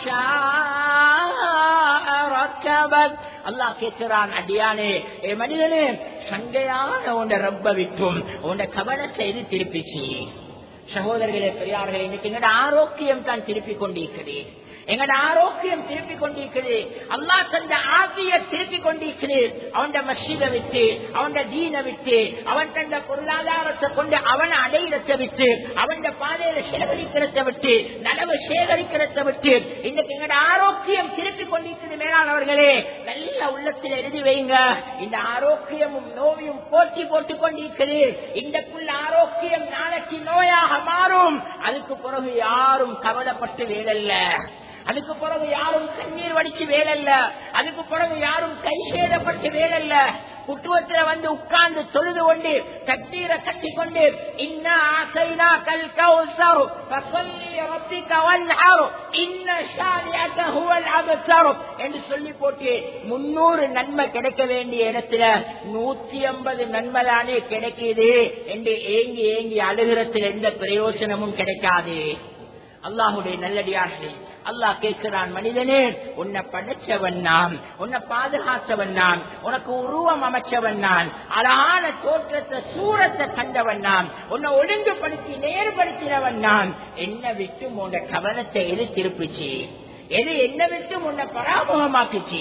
شاء ركبك அல்லாஹ் கேட்கிறான் அடியானே ஏ மனிதனே சங்கையான உண்ட ரப்ப விட்டும் உண்ட கவனத்தை இது திருப்பிச்சு சகோதரர்களே பெரியார்களே இன்னைக்கு எங்கட ஆரோக்கியம் தான் திருப்பி கொண்டிருக்கிறேன் எங்கட ஆரோக்கியம் திருப்பி கொண்டிருக்குது அல்லா தந்த ஆசிய திருப்பி கொண்டிருக்குது அவன் மஸ்ஜித விட்டு அவன் தீன விட்டு அவன் தந்த பொருளாதாரத்தை கொண்டு அவன் அடையிறத்தை விட்டு அவன் பாதையில சேகரிக்கிறத விட்டு நனவு சேகரிக்கிறத விட்டு இன்னைக்கு எங்கட ஆரோக்கியம் திருப்பி கொண்டிருக்குது மேலானவர்களே நல்ல உள்ளத்தில் எழுதி வைங்க இந்த ஆரோக்கியமும் நோயும் போட்டி போட்டுக் கொண்டிருக்குது இந்தக்குள்ள ஆரோக்கியம் நாளைக்கு நோயாக மாறும் அதுக்கு பிறகு யாரும் கவலைப்பட்டு வேலல்ல அதுக்கு பிறகு யாரும் கண்ணீர் வடிச்சு வேலல்ல அதுக்கு பிறகு யாரும் கை சேதப்பட்டு வேலல்ல குட்டுவத்துல வந்து உட்கார்ந்து தொழுது கொண்டு தட்டீரை கட்டி கொண்டு இன்னா ஆசைனா கல் கௌசர் ஃபஸல்லி ரப்பிக வன்ஹர் இன்ன ஷானியக ஹுவல் அப்சர் என்று சொல்லி போட்டு முன்னூறு நன்மை கிடைக்க வேண்டிய இடத்துல நூத்தி ஐம்பது நன்மை தானே கிடைக்குது என்று ஏங்கி ஏங்கி அழுகிறத்தில் எந்த பிரயோஜனமும் கிடைக்காது அல்லாஹுடைய நல்லடியார்களே அல்லாஹ் கேட்கிறான் மனிதனே உன்னை படைச்சவன் நான் உன்னை பாதுகாத்தவன் நான் உனக்கு உருவம் அமைச்சவன் நான் அழகான தோற்றத்தை சூரத்தை கண்டவன் நான் உன்னை ஒழுங்குபடுத்தி நேர்படுத்தினவன் நான் என்ன விட்டு உன்னை கவனத்தை எது திருப்பிச்சு எது என்ன விட்டு உன்னை பராமுகமாக்குச்சு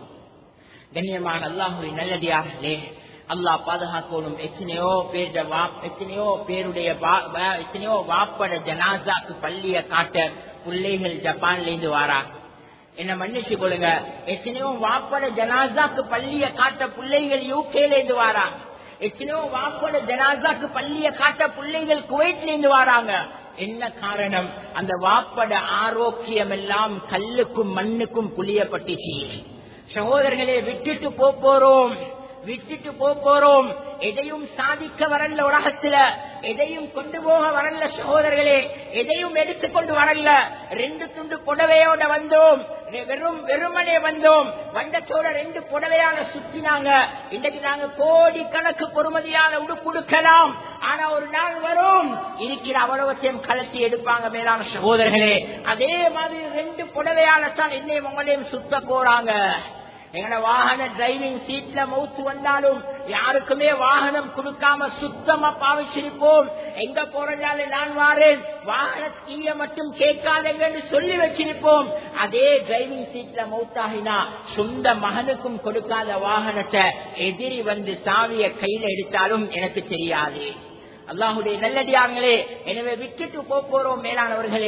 கண்ணியமான அல்லாஹுடைய நல்லடியார்களே அல்லாஹ் பாதுகாக்கணும் எத்தனையோ பேருட எத்தனையோ பேருடைய எத்தனையோ வாப்பட ஜனாசாக்கு பள்ளிய காட்ட பிள்ளைகள் ஜப்பான்ல இருந்து வாரா என்ன மன்னிச்சு கொள்ளுங்க எத்தனையோ வாப்பட ஜனாசாக்கு பள்ளிய காட்ட பிள்ளைகள் யூகேல இருந்து வாரா எத்தனையோ வாப்பட ஜனாசாக்கு பள்ளிய காட்ட பிள்ளைகள் குவைட்ல இருந்து வாராங்க என்ன காரணம் அந்த வாப்பட ஆரோக்கியம் எல்லாம் கல்லுக்கும் மண்ணுக்கும் புளியப்பட்டுச்சு சகோதரர்களே விட்டுட்டு போறோம் விட்டுட்டு போறோம் எதையும் சாதிக்க வரல உலகத்துல எதையும் கொண்டு போக வரல சகோதரர்களே எதையும் எடுத்துக்கொண்டு வரல ரெண்டு துண்டு புடவையோட வந்தோம் வெறும் வெறுமனே வந்தோம் வந்தத்தோட ரெண்டு புடவையால சுத்தினாங்க இன்றைக்கு நாங்க கோடி கணக்கு பொறுமதியான உடுப்புடுக்கலாம் ஆனா ஒரு நாள் வரும் இருக்கிற அவ்வளவத்தையும் கலத்தி எடுப்பாங்க மேலான சகோதரர்களே அதே மாதிரி ரெண்டு புடவையால தான் என்னையும் உங்களையும் சுத்த போறாங்க எங்கட வாகன டிரைவிங் சீட்ல மவுத்து வந்தாலும் யாருக்குமே வாகனம் கொடுக்காம சுத்தமா பாவிச்சிருப்போம் எங்க போறதால நான் வாரேன் வாகன தீய மட்டும் கேட்காதங்கன்னு சொல்லி வச்சிருப்போம் அதே டிரைவிங் சீட்ல மவுத்தாகினா சொந்த மகனுக்கும் கொடுக்காத வாகனத்தை எதிரி வந்து சாவிய கையில எடுத்தாலும் எனக்கு தெரியாது அல்லாஹுடைய நல்லடியாங்களே எனவே விட்டுட்டு போறோம் மேலானவர்களே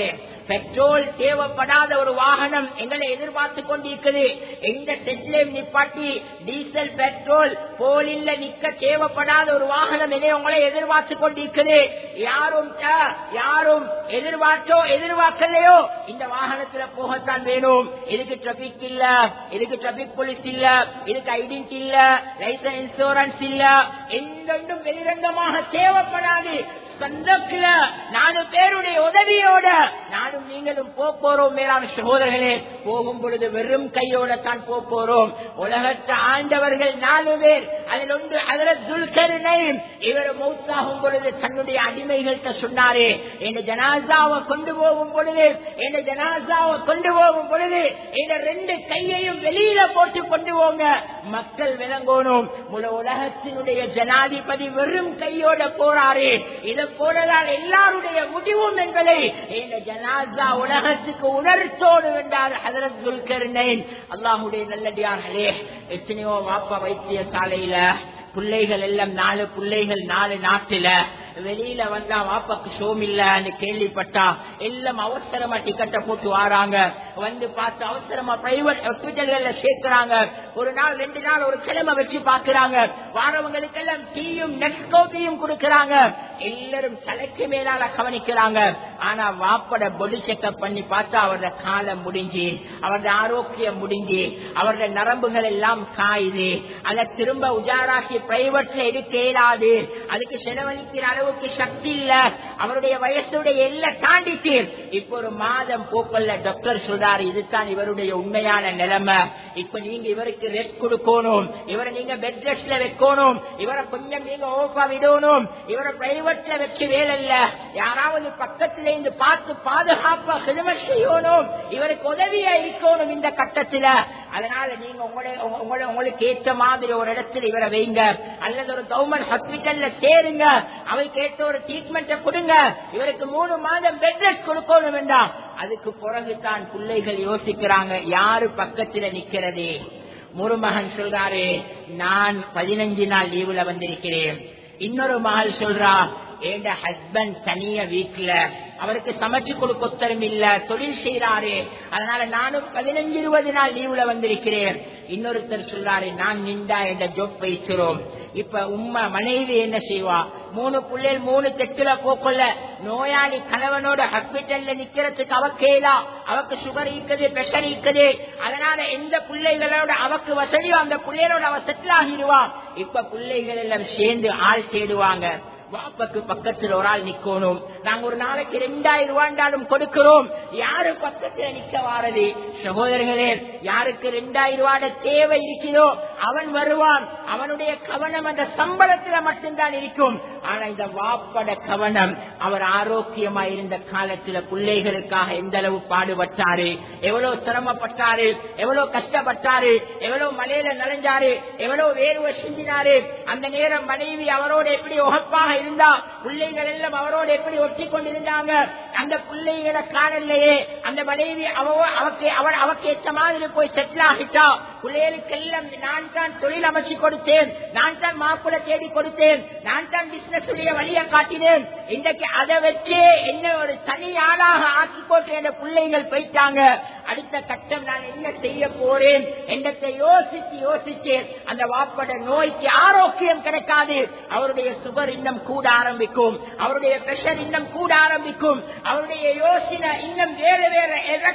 பெட்ரோல் தேவைப்படாத ஒரு வாகனம் எங்களை எதிர்பார்த்து கொண்டிருக்குது எந்த செட்லையும் நிப்பாட்டி டீசல் பெட்ரோல் போலில்ல நிக்க தேவைப்படாத ஒரு வாகனம் என்னை உங்களை எதிர்பார்த்து கொண்டிருக்குது யாரும் அஹ், யாரும் எதிர்பார்த்தோ எதிர்பார்க்கலையோ இந்த வாகனத்துல போகத்தான் வேணும் இதுக்கு டிராபிக் இல்ல இதுக்கு டிராபிக் போலீஸ் இல்ல இதுக்கு ஐடென்டி இல்ல லைசன்ஸ் இன்சூரன்ஸ் இல்ல எந்தொன்றும் வெளிரங்கமாக தேவைப்படாது சந்தத்துல நாலு பேருடைய உதவியோட நானும் நீங்களும் போப் போறோம் மேலான சகோதரர்களே போகும் பொழுது வெறும் கையோட தான் போப் போறோம் உலகத்தை ஆண்டவர்கள் நாலு பேர் அதில் ஒன்று அதில் துல்கருணையும் இவர் மௌத்தாகும் பொழுது தன்னுடைய அடிமைகள்கிட்ட சொன்னாரே என் ஜனாசாவை கொண்டு போகும் பொழுது என் ஜனாசாவை கொண்டு போகும் பொழுது இந்த ரெண்டு கையையும் வெளியில போட்டு கொண்டு போங்க மக்கள் விளங்கணும் முழு உலகத்தினுடைய ஜனாதிபதி வெறும் கையோட போறாரு இதை போலதான் எல்லாருடைய முடிவும் என்பதை இந்த ஜனாசா உலகத்துக்கு உணர்த்தோடு வென்றார் ஹதரத் துல்கர்னேன் அல்லாஹுடைய நல்லடியார்களே எத்தனையோ வாப்பா வைத்திய சாலையில பிள்ளைகள் எல்லாம் நாலு பிள்ளைகள் நாலு நாட்டுல வெளியில வந்தா வாப்பாக்கு ஷோம் இல்லன்னு கேள்விப்பட்டா எல்லாம் அவசரமா டிக்கெட்டை போட்டு வாராங்க வந்து பார்த்து அவசரமா பிரைவேட் ஹாஸ்பிட்டல்கள்ல சேர்க்கிறாங்க ஒரு நாள் ரெண்டு நாள் ஒரு கிழமை வச்சு பாக்குறாங்க வாரவங்களுக்கு எல்லாம் டீயும் நெட்கோபியும் கொடுக்கறாங்க எல்லாரும் தலைக்கு மேலால கவனிக்கிறாங்க ஆனா வாப்பட பொடி செக்அப் பண்ணி பார்த்தா அவரோட காலம் முடிஞ்சு அவரோட ஆரோக்கியம் முடிஞ்சு அவரோட நரம்புகள் எல்லாம் காயுது அதை திரும்ப உஜாராக்கி பிரைவேட்ல எடுக்க இயலாது அதுக்கு செலவழிக்கிற அளவுக்கு சக்தி இல்ல அவருடைய வயசுடைய எல்லை தாண்டிட்டு இப்ப ஒரு மாதம் போக்கல்ல டாக்டர் சொல்றாரு இதுதான் இவருடைய உண்மையான நிலைமை இப்ப நீங்க இவருக்கு ரெஸ்ட் கொடுக்கணும் இவரை நீங்க பெட் ரெஸ்ட்ல வைக்கணும் இவரை கொஞ்சம் நீங்க ஓப்பா விடணும் இவரை பிரைவேட்ல வச்சு வேலை இல்ல யாராவது பக்கத்துல இருந்து பார்த்து பாதுகாப்பா சிறுமை செய்யணும் இவருக்கு உதவியா இருக்கணும் இந்த கட்டத்துல அதனால நீங்க உங்களுடைய உங்களோட உங்களுக்கு ஏற்ற மாதிரி ஒரு இடத்துல இவரை வைங்க அல்லது ஒரு கவர்மெண்ட் ஹாஸ்பிட்டல்ல சேருங்க அவருக்கு ஏற்ற ஒரு ட்ரீட்மெண்ட்டை கொடுங்க இவருக்கு மூணு மாதம் பெட் ரெஸ்ட் கொடுக்கணும் வேண்டாம் அதுக்கு பிறகுதான் பிள்ளைகள் யோசிக்கிறாங்க யாரு பக்கத்துல நிக்கிறது முருமகன் சொல்றாரு நான் பதினஞ்சு நாள் லீவுல வந்திருக்கிறேன் இன்னொரு மகள் சொல்றா என் ஹஸ்பண்ட் தனிய வீட்டுல அவருக்கு சமைச்சு கொடுக்க ஒத்தரும் இல்ல தொழில் செய்யறாரு அதனால நானும் பதினஞ்சு இருபது நாள் லீவுல வந்திருக்கிறேன் இன்னொருத்தர் சொல்றாரு நான் நின்றா என்ற ஜோப் வைக்கிறோம் இப்ப உம்மா மனைவி என்ன செய்வா மூணு பிள்ளைகள் மூணு தெட்டுல போக்கொள்ள நோயாளி கணவனோட ஹாஸ்பிட்டல்ல நிக்கிறதுக்கு அவ கேளா அவக்கு சுகர் இருக்குது பிரஷர் இருக்குது அதனால எந்த பிள்ளைகளோட அவக்கு வசதியோ அந்த பிள்ளைகளோட அவ செட்டில் ஆகிடுவா இப்ப பிள்ளைகள் எல்லாம் சேர்ந்து ஆள் தேடுவாங்க வாப்பக்கு பக்கத்துல ஒரு ஆள் நிக்கணும் நாங்க ஒரு நாளைக்கு ரெண்டாயிரம் ரூபாண்டாலும் கொடுக்கிறோம் யாரு பக்கத்துல நிக்க வாரது சகோதரர்களே யாருக்கு ரெண்டாயிரம் ரூபாட தேவை இருக்கிறதோ அவன் வருவான் அவனுடைய கவனம் அந்த சம்பளத்துல மட்டும்தான் இருக்கும் ஆனா இந்த வாப்பட கவனம் அவர் ஆரோக்கியமா இருந்த காலத்துல பிள்ளைகளுக்காக எந்த அளவு பாடுபட்டாரு எவ்வளவு சிரமப்பட்டாரு எவ்வளவு கஷ்டப்பட்டாரு எவ்வளவு மலையில நனைஞ்சாரு எவ்வளவு வேர்வை சிந்தினாரு அந்த நேரம் மனைவி அவரோட எப்படி உகப்பாக இருந்தா பிள்ளைகள் எல்லாம் அவரோட எப்படி ஒட்டி கொண்டிருந்தாங்க அந்த பிள்ளைகளை காணலையே அந்த மனைவி அவ அவக்கு அவள் அவக்கு ஏற்ற மாதிரி போய் செட்டில் ஆகிட்டா பிள்ளைகளுக்கு எல்லாம் நான் தான் தொழில் அமைச்சு கொடுத்தேன் நான் தான் மாப்பிளை தேடி கொடுத்தேன் நான் தான் பிசினஸ் உடைய வழியை காட்டினேன் இன்றைக்கு அதை வச்சே என்ன ஒரு தனி ஆளாக ஆக்கி போட்டு என்ற பிள்ளைகள் போயிட்டாங்க அடுத்த கட்டம் நான் என்ன செய்ய போறேன் என்றத்தை யோசிச்சு யோசிச்சு அந்த வாப்பட நோய்க்கு ஆரோக்கியம் கிடைக்காது அவருடைய சுகர் இன்னும் கூட ஆரம்பிக்கும் அவருடைய பிரஷர் இன்னும் கூட ஆரம்பிக்கும் அவருடைய யோசனை இன்னும் வேற வேற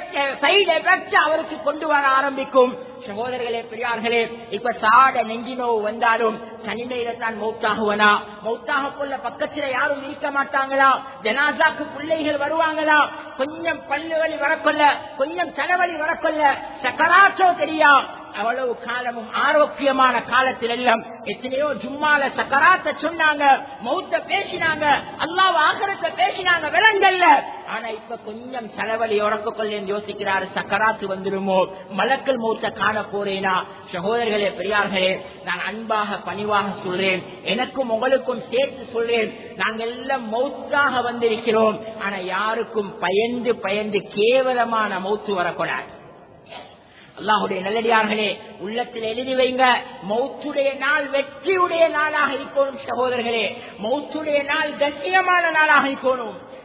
சைடு எஃபெக்ட் அவருக்கு கொண்டு வர ஆரம்பிக்கும் சகோதரர்களே பெரியார்களே இப்ப சாட நெஞ்சி நோவு வந்தாலும் தனிமையில தான் மௌத்தாகுவனா மௌத்தாக கொள்ள பக்கத்துல யாரும் இருக்க மாட்டாங்களா ஜனாசாக்கு பிள்ளைகள் வருவாங்களா கொஞ்சம் பல்லு வலி வரக்கொள்ள கொஞ்சம் தலைவலி வரக்கொள்ள சக்கராற்றோ தெரியா அவ்வளவு காலமும் ஆரோக்கியமான காலத்தில் எல்லாம் எத்தனையோ ஜும்மால சக்கராத்த சொன்னாங்க மௌத்த பேசினாங்க அல்லாஹ் ஆகரத்தை பேசினாங்க விலங்கல்ல ஆனா இப்ப கொஞ்சம் செலவழி உறக்க கொள்ள யோசிக்கிறாரு சக்கராத்து வந்துருமோ மலக்கல் மௌத்த காண போறேனா சகோதரர்களே பெரியார்களே நான் அன்பாக பணிவாக சொல்றேன் எனக்கும் உங்களுக்கும் சேர்த்து சொல்றேன் நாங்கள் எல்லாம் மௌத்தாக வந்திருக்கிறோம் ஆனா யாருக்கும் பயந்து பயந்து கேவலமான மௌத்து வரக்கூடாது அல்லாஹுடைய நல்லடியார்களே உள்ளத்தில் எழுதி வைங்க மௌத்துடைய நாள் வெற்றியுடைய நாளாக இருக்கணும் சகோதரர்களே மௌத்துடைய நாள் கண்ணியமான நாளாக இருக்கணும்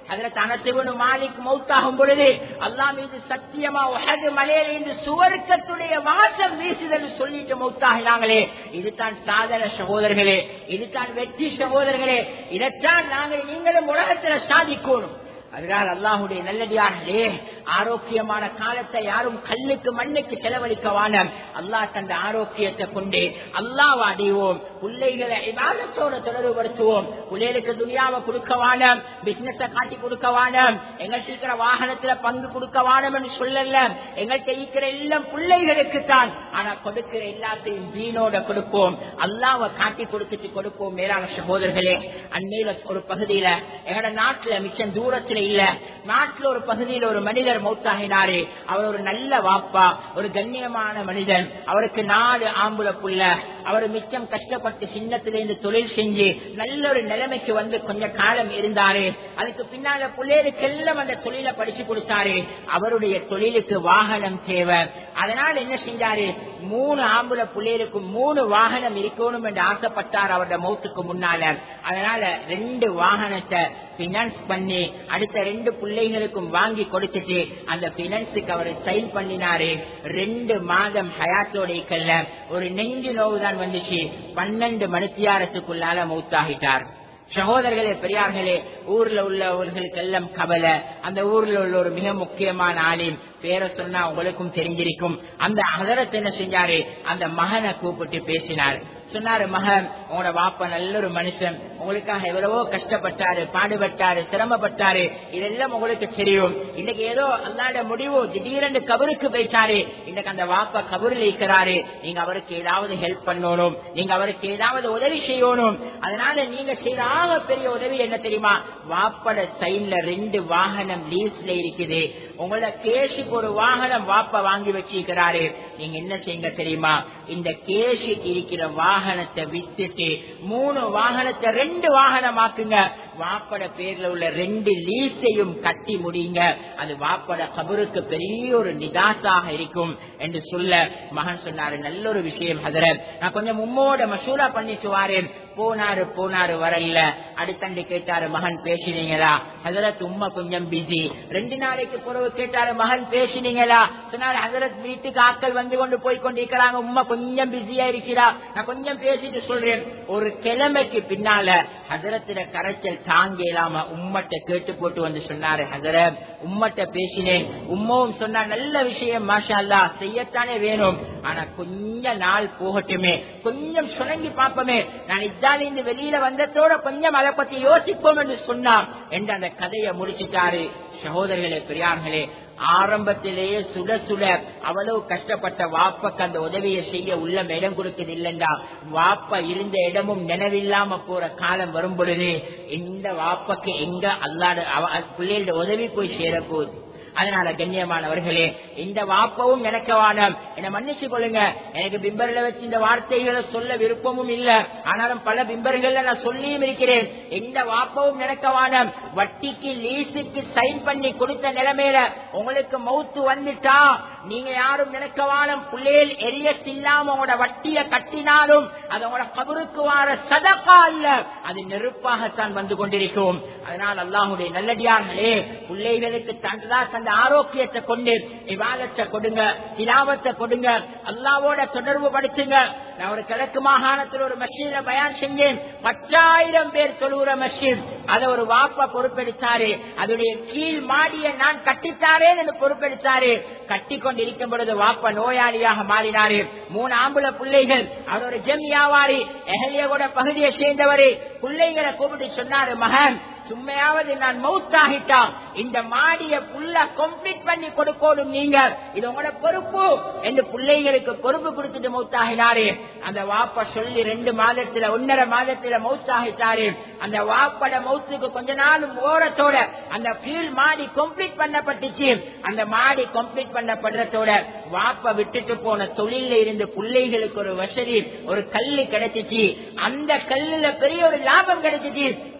அதுல தனத்துவனு மாலிக் மௌத்தாகும் பொழுது அல்லா மீது சத்தியமா உலக மலையில இருந்து சுவர்க்கத்துடைய வாசம் வீசுதல் சொல்லிட்டு மௌத்தாகினாங்களே இதுதான் சாதன சகோதரர்களே இதுதான் வெற்றி சகோதரர்களே இதைத்தான் நாங்கள் நீங்களும் உலகத்துல சாதிக்கணும் அதனால் அல்லாஹுடைய நல்லடியார்களே ஆரோக்கியமான காலத்தை யாரும் கல்லுக்கு மண்ணுக்கு செலவழிக்கவான அல்லாஹ் தந்த ஆரோக்கியத்தை கொண்டு அல்லாஹ் அடைவோம் பிள்ளைகளை விவாதத்தோட தொடர்புபடுத்துவோம் பிள்ளைகளுக்கு துணியாவை கொடுக்கவான பிசினஸ காட்டி கொடுக்கவான எங்கள்கிட்ட இருக்கிற வாகனத்துல பங்கு கொடுக்கவானம் என்று சொல்லல எங்கள்கிட்ட இருக்கிற எல்லாம் பிள்ளைகளுக்கு தான் ஆனா கொடுக்கிற எல்லாத்தையும் வீணோட கொடுப்போம் அல்லாவை காட்டி கொடுத்துட்டு கொடுப்போம் மேலான சகோதரர்களே அன்னையில ஒரு பகுதியில எங்களோட நாட்டுல மிச்சம் தூரத்துல இல்ல நாட்டுல ஒரு பகுதியில ஒரு மனிதர் மௌத்தாகினாரு அவர் ஒரு நல்ல வாப்பா ஒரு கண்ணியமான மனிதன் அவருக்கு நாலு ஆம்புல புள்ள அவர் மிச்சம் கஷ்டப்பட்டு சின்னத்திலிருந்து தொழில் செஞ்சு நல்ல ஒரு நிலைமைக்கு வந்து கொஞ்ச காலம் இருந்தாரு அதுக்கு பின்னால பிள்ளைகளுக்கெல்லாம் அந்த தொழிலை படிச்சு கொடுத்தாரு அவருடைய தொழிலுக்கு வாகனம் தேவை அதனால என்ன செஞ்சாரு மூணு ஆம்புல பிள்ளைகளுக்கு மூணு வாகனம் இருக்கணும் என்று ஆசைப்பட்டார் அவருடைய மௌத்துக்கு முன்னால அதனால ரெண்டு வாகனத்தை பினான்ஸ் பண்ணி அடுத்த ரெண்டு பிள்ளைகளுக்கும் வாங்கி கொடுத்துட்டு அந்த பினான்ஸுக்கு அவர் சைன் பண்ணினாரு ரெண்டு மாதம் ஹயாத்தோட கல்ல ஒரு நெஞ்சு நோவு தான் வந்துச்சு பன்னெண்டு மணித்தியாரத்துக்குள்ளால மௌத்தாகிட்டார் சகோதரர்களே பெரியார்களே ஊர்ல உள்ளவர்களுக்கு எல்லாம் கவலை அந்த ஊர்ல உள்ள ஒரு மிக முக்கியமான ஆளின் பேரை சொன்னா உங்களுக்கும் தெரிஞ்சிருக்கும் அந்த அதரத்தை என்ன செஞ்சாரு அந்த மகனை கூப்பிட்டு பேசினார் சொன்னாரு மகன் உங்களோட வாப்ப நல்ல ஒரு மனுஷன் உங்களுக்காக எவ்வளவோ கஷ்டப்பட்டாரு பாடுபட்டாரு சிரமப்பட்டாரு இதெல்லாம் உங்களுக்கு தெரியும் இன்னைக்கு ஏதோ அல்லாட முடிவு திடீரென்று கபருக்கு போயிட்டாரு இன்னைக்கு அந்த வாப்ப கபரில் இருக்கிறாரு நீங்க அவருக்கு ஏதாவது ஹெல்ப் பண்ணணும் நீங்க அவருக்கு ஏதாவது உதவி செய்யணும் அதனால நீங்க செய்யற ஆக பெரிய உதவி என்ன தெரியுமா வாப்பட சைன்ல ரெண்டு வாகனம் லீஸ்ல இருக்குது உங்களோட கேஷுக்கு ஒரு வாகனம் வாப்ப வாங்கி வச்சிருக்கிறாரு நீங்க என்ன செய்யுங்க தெரியுமா இந்த கேஷுக்கு இருக்கிற வாகனத்தை வித்துட்டு மூணு வாகனத்தை ரெண்டு வாகனமாக்குங்க வாப்பட பேர்ல உள்ள ரெண்டு லீஸையும் கட்டி முடியுங்க அது வாப்பட கபருக்கு பெரிய ஒரு நிதாசாக இருக்கும் என்று சொல்ல மகன் சொன்னாரு நல்ல ஒரு விஷயம் ஹதரத் நான் கொஞ்சம் உம்மோட மசூரா பண்ணிட்டு வாரேன் போனாரு போனாரு வரல அடுத்தண்டு கேட்டாரு மகன் பேசினீங்களா ஹசரத் உம்மா கொஞ்சம் பிஸி ரெண்டு நாளைக்கு பிறகு கேட்டாரு மகன் பேசினீங்களா சொன்னாரு ஹசரத் வீட்டுக்கு ஆட்கள் வந்து கொண்டு போய் கொண்டிருக்கிறாங்க உம்மா கொஞ்சம் பிஸியா இருக்கிறா நான் கொஞ்சம் பேசிட்டு சொல்றேன் ஒரு கிழமைக்கு பின்னால ஹசரத்தின கரைச்சல் தாங்க இல்லாம உம்மட்ட கேட்டு போட்டு வந்து சொன்னாரு ஹசரத் உம்மட்ட பேசினேன் உம்மாவும் சொன்னா நல்ல விஷயம் மாஷா அல்லா செய்யத்தானே வேணும் ஆனா கொஞ்ச நாள் போகட்டுமே கொஞ்சம் சுணங்கி பார்ப்போமே நான் இத்தாலிந்து வெளியில வந்ததோட கொஞ்சம் அதை பத்தி யோசிப்போம் என்று சொன்னார் என்று அந்த கதையை முடிச்சுட்டாரு சகோதரர்களே பெரியார்களே ஆரம்பத்திலேயே சுட சுட அவ்வளவு கஷ்டப்பட்ட வாப்பக்கு அந்த உதவியை செய்ய உள்ள இடம் கொடுக்குது இல்லைண்டா வாப்ப இருந்த இடமும் நினைவில்லாம போற காலம் வரும் பொழுது இந்த வாப்பக்கு எங்க அல்லாட பிள்ளைகளோட உதவி போய் சேரப்போகுது அதனால கண்ணியமானவர்களே இந்த வாப்பவும் எனக்கு வானம் என்ன மன்னிச்சு கொள்ளுங்க எனக்கு பிம்பர்ல வச்சு இந்த வார்த்தைகளை சொல்ல விருப்பமும் இல்ல ஆனாலும் பல பிம்பர்கள்ல நான் சொல்லியும் இருக்கிறேன் இந்த வாப்பவும் எனக்கு வானம் வட்டிக்கு லீஸுக்கு சைன் பண்ணி கொடுத்த நிலைமையில உங்களுக்கு மவுத்து வந்துட்டா நீங்க யாரும் நினைக்க வானம் புள்ளையில் எரியஸ் இல்லாம உங்களோட வட்டிய கட்டினாலும் அது உங்களோட கபருக்கு வார சதக்கா அல்ல அது நெருப்பாகத்தான் வந்து கொண்டிருக்கும் அதனால் அல்லாஹுடைய நல்லடியார்களே பிள்ளைகளுக்கு தந்தா தந்த ஆரோக்கியத்தை கொண்டு விவாதத்தை கொடுங்க திலாவத்தை கொடுங்க அல்லாவோட தொடர்பு படுத்துங்க நான் ஒரு கிழக்கு மாகாணத்தில் ஒரு மஷீன பயான் செஞ்சேன் பத்தாயிரம் பேர் தொழுகிற மஷீன் அதை ஒரு வாப்பா பொறுப்பெடுத்தாரு அதனுடைய கீழ் மாடியை நான் கட்டித்தாரேன் என்று பொறுப்பெடுத்தாரு கட்டி கொண்டு இருக்கும் பொழுது வாப்பா நோயாளியாக மாறினாரு மூணு ஆம்புல பிள்ளைகள் அவர் ஒரு ஜெம் வியாபாரி எஹலியகோட பகுதியை சேர்ந்தவரு பிள்ளைகளை கூப்பிட்டு சொன்னாரு மகன் சும்மையாவது நான் மவுத்தாகிட்டா இந்த மாடிய புல்லா கம்ப்ளீட் பண்ணி கொடுக்கணும் நீங்க இது உங்களோட பொறுப்பு என்று பிள்ளைகளுக்கு பொறுப்பு கொடுத்துட்டு மவுத்தாகினாரு அந்த வாப்ப சொல்லி ரெண்டு மாதத்துல ஒன்னரை மாதத்துல மவுத்தாகிட்டாரு அந்த வாப்பட மவுத்துக்கு கொஞ்ச நாள் ஓரத்தோட அந்த கீழ் மாடி கம்ப்ளீட் பண்ணப்பட்டுச்சு அந்த மாடி கம்ப்ளீட் பண்ணப்படுறதோட வாப்ப விட்டுட்டு போன தொழில இருந்து பிள்ளைகளுக்கு ஒரு வசதி ஒரு கல்லு கிடைச்சிச்சு அந்த கல்லுல பெரிய ஒரு லாபம் கிடைச்சிச்சு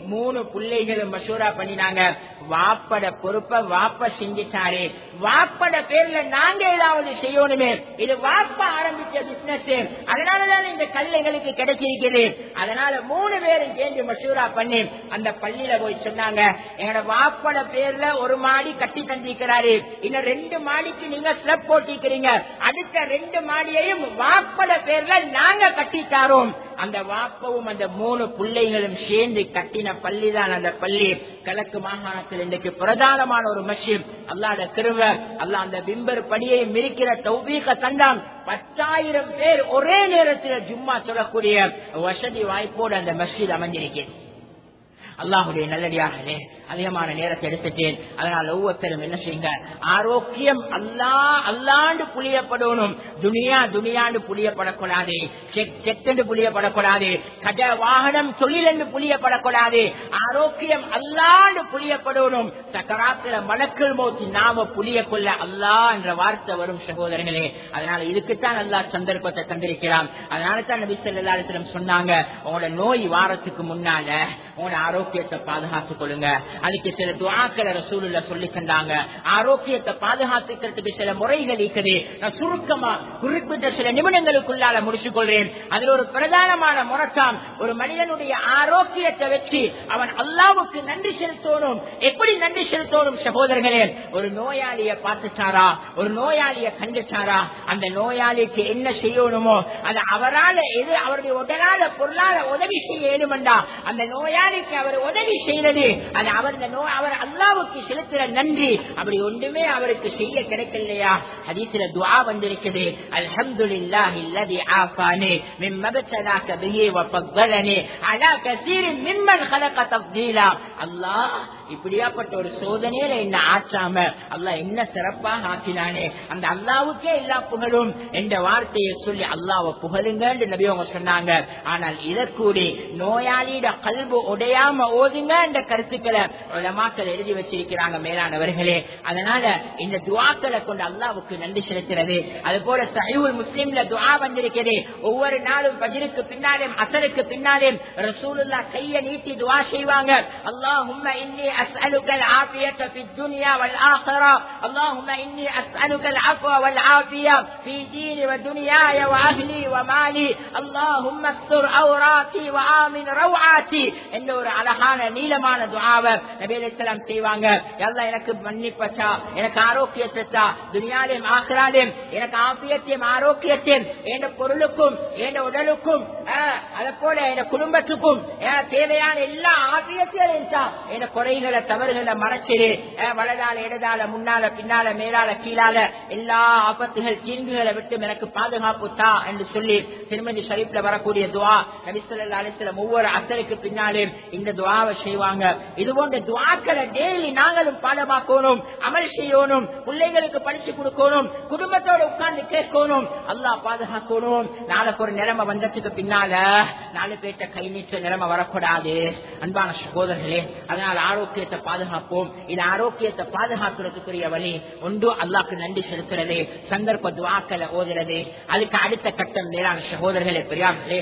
மூணு பிள்ளைகளும் மசூரா பண்ணினாங்க வாப்பட பொறுப்ப வாப்ப செஞ்சுட்டாரு வாப்பட பேர்ல நாங்க ஏதாவது செய்யணுமே இது வாப்ப ஆரம்பிச்ச பிசினஸ் அதனாலதான் இந்த கல் எங்களுக்கு கிடைச்சிருக்குது அதனால மூணு பேரும் சேர்ந்து மசூரா பண்ணி அந்த பள்ளியில போய் சொன்னாங்க எங்களோட வாப்பட பேர்ல ஒரு மாடி கட்டி தந்திருக்கிறாரு இன்னும் ரெண்டு மாடிக்கு நீங்க ஸ்லப் போட்டிருக்கிறீங்க அடுத்த ரெண்டு மாடியையும் வாப்பட பேர்ல நாங்க கட்டித்தாரோம் அந்த வாப்பவும் அந்த மூணு பிள்ளைகளும் சேர்ந்து கட்டின பள்ளி தான் அந்த பள்ளி கிழக்கு மாகாணத்தில் இன்றைக்கு பிரதானமான ஒரு மஷீம் அல்லாத திருவ அல்லா அந்த பிம்பர் படியை மிரிக்கிற தௌபீக தந்தான் பத்தாயிரம் பேர் ஒரே நேரத்தில் ஜும்மா சொல்லக்கூடிய வசதி வாய்ப்போடு அந்த மஸ்ஜித் அமைஞ்சிருக்கேன் அல்லாஹுடைய நல்லடியாகவே அதிகமான நேரத்தை எடுத்துட்டேன் அதனால் ஒவ்வொருத்தரும் என்ன செய்யுங்க ஆரோக்கியம் அல்லா அல்லாண்டு புளியப்படணும் துனியா துனியாண்டு புளியப்படக்கூடாது செக் செக்கென்று புளியப்படக்கூடாது கட வாகனம் தொழில் என்று புளியப்படக்கூடாது ஆரோக்கியம் அல்லாண்டு புளியப்படணும் சக்கராத்திர மலக்கள் மோத்தி நாம புளிய கொள்ள அல்லா என்ற வார்த்தை வரும் சகோதரர்களே அதனால இதுக்குத்தான் அல்லா சந்தர்ப்பத்தை தந்திருக்கிறான் அதனால தான் நபி சொல்லாத்திரம் சொன்னாங்க உங்களோட நோய் வாரத்துக்கு முன்னால உங்களோட ஆரோக்கியத்தை பாதுகாத்துக் கொள்ளுங்க அதுக்கு சில துவாக்களை ரசூலுள்ள சொல்லி தந்தாங்க ஆரோக்கியத்தை பாதுகாத்துக்கிறதுக்கு சில முறைகள் இருக்குது நான் சுருக்கமா குறிப்பிட்ட சில நிமிடங்களுக்குள்ளால முடிச்சுக் கொள்றேன் அதுல ஒரு பிரதானமான முறக்காம் ஒரு மனிதனுடைய ஆரோக்கியத்தை வச்சு அவன் அல்லாவுக்கு நன்றி செலுத்தணும் எப்படி நன்றி செலுத்தணும் சகோதரர்களே ஒரு நோயாளிய பார்த்துச்சாரா ஒரு நோயாளிய கண்டுச்சாரா அந்த நோயாளிக்கு என்ன செய்யணுமோ அது அவரால் எது அவருடைய உடலால பொருளால உதவி செய்ய ஏழுமண்டா அந்த நோயாளிக்கு அவர் உதவி செய்யறது அது அவர் இந்த நோய் அவர் அல்லாவுக்கு செலுத்துற நன்றி அப்படி ஒன்றுமே அவருக்கு செய்ய கிடைக்கலையா ஹதீஸ்ல துஆ வந்திருக்குது அல்ஹம்துலில்லாஹி அல்லதி ஆஃபானி மிம்ம பத்தலாக பிஹி வ ஃபضلனி அலா கஸீரின் மிம்மன் خلق தஃதீலா அல்லாஹ் இப்படியாப்பட்ட ஒரு சோதனையில என்ன ஆற்றாம அல்லாஹ் என்ன சிறப்பாக ஆக்கினானே அந்த அல்லாவுக்கே எல்லா புகழும் என்ற வார்த்தையை சொல்லி அல்லாவை புகழுங்க நபி அவங்க சொன்னாங்க ஆனால் இதற்கூடி நோயாளியிட கல்வு உடையாம ஓதுங்க என்ற கருத்துக்களை உலமாக்கள் எழுதி வச்சிருக்கிறாங்க மேலானவர்களே அதனால இந்த துவாக்களை கொண்டு அல்லாவுக்கு நன்றி செலுத்துறது அது போல சஹீஹுல் முஸ்லிம்ல துவா வந்திருக்கிறது ஒவ்வொரு நாளும் பஜ்ருக்கு பின்னாலே அசருக்கு பின்னாலே ரசூலுல்லா கைய நீட்டி துவா செய்வாங்க அல்லாஹும்ம இன்னி أسألك العافية في الدنيا والآخرة اللهم إني أسألك العفو والعافية في ديني ودنياي وأهلي ومالي اللهم استر عوراتي وآمن روعاتي என்ற ஒரு அழகான நீளமான துஆவை நபி அலைஹிஸ்ஸலாம் செய்வாங்க அல்லாஹ் எனக்கு மன்னிப்பச்சா எனக்கு ஆரோக்கியத்தை துனியாலையும் ஆசிராலையும் எனக்கு ஆபியத்தையும் ஆரோக்கியத்தையும் என் பொருளுக்கும் என் உடலுக்கும் அதை போல என் குடும்பத்துக்கும் தேவையான எல்லா ஆபியத்தையும் என் குறைகளை தவறுகளை மறைச்சிரு வலதால இடதால முன்னால பின்னால மேலால கீழால எல்லா ஆபத்துகள் தீங்குகளை விட்டு எனக்கு பாதுகாப்பு தா என்று சொல்லி திருமதி ஷரீப்ல வரக்கூடிய துவா நபிசல்லா அலிஸ்லம் ஒவ்வொரு அசருக்கு பின்னாலே இந்த துவாவை செய்வாங்க இது போன்ற துவாக்களை டெய்லி நாங்களும் பாடமாக்கணும் அமல் செய்யணும் பிள்ளைகளுக்கு படிச்சு கொடுக்கணும் குடும்பத்தோட உட்கார்ந்து கேட்கணும் அல்லாஹ் பாதுகாக்கணும் நாளைக்கு ஒரு நிலைமை வந்ததுக்கு பின்னால நாலு பேர்ட்ட கை நீட்ட நிலைமை வரக்கூடாது அன்பான சகோதரர்களே அதனால் ஆரோக்கியத்தை பாதுகாப்போம் இது ஆரோக்கியத்தை பாதுகாக்கிறதுக்குரிய வழி ஒன்று அல்லாக்கு நன்றி செலுத்துறது சந்தர்ப்ப துவாக்களை ஓதுறது அதுக்கு அடுத்த கட்டம் மேலான சகோதரர்களே பெரியார்களே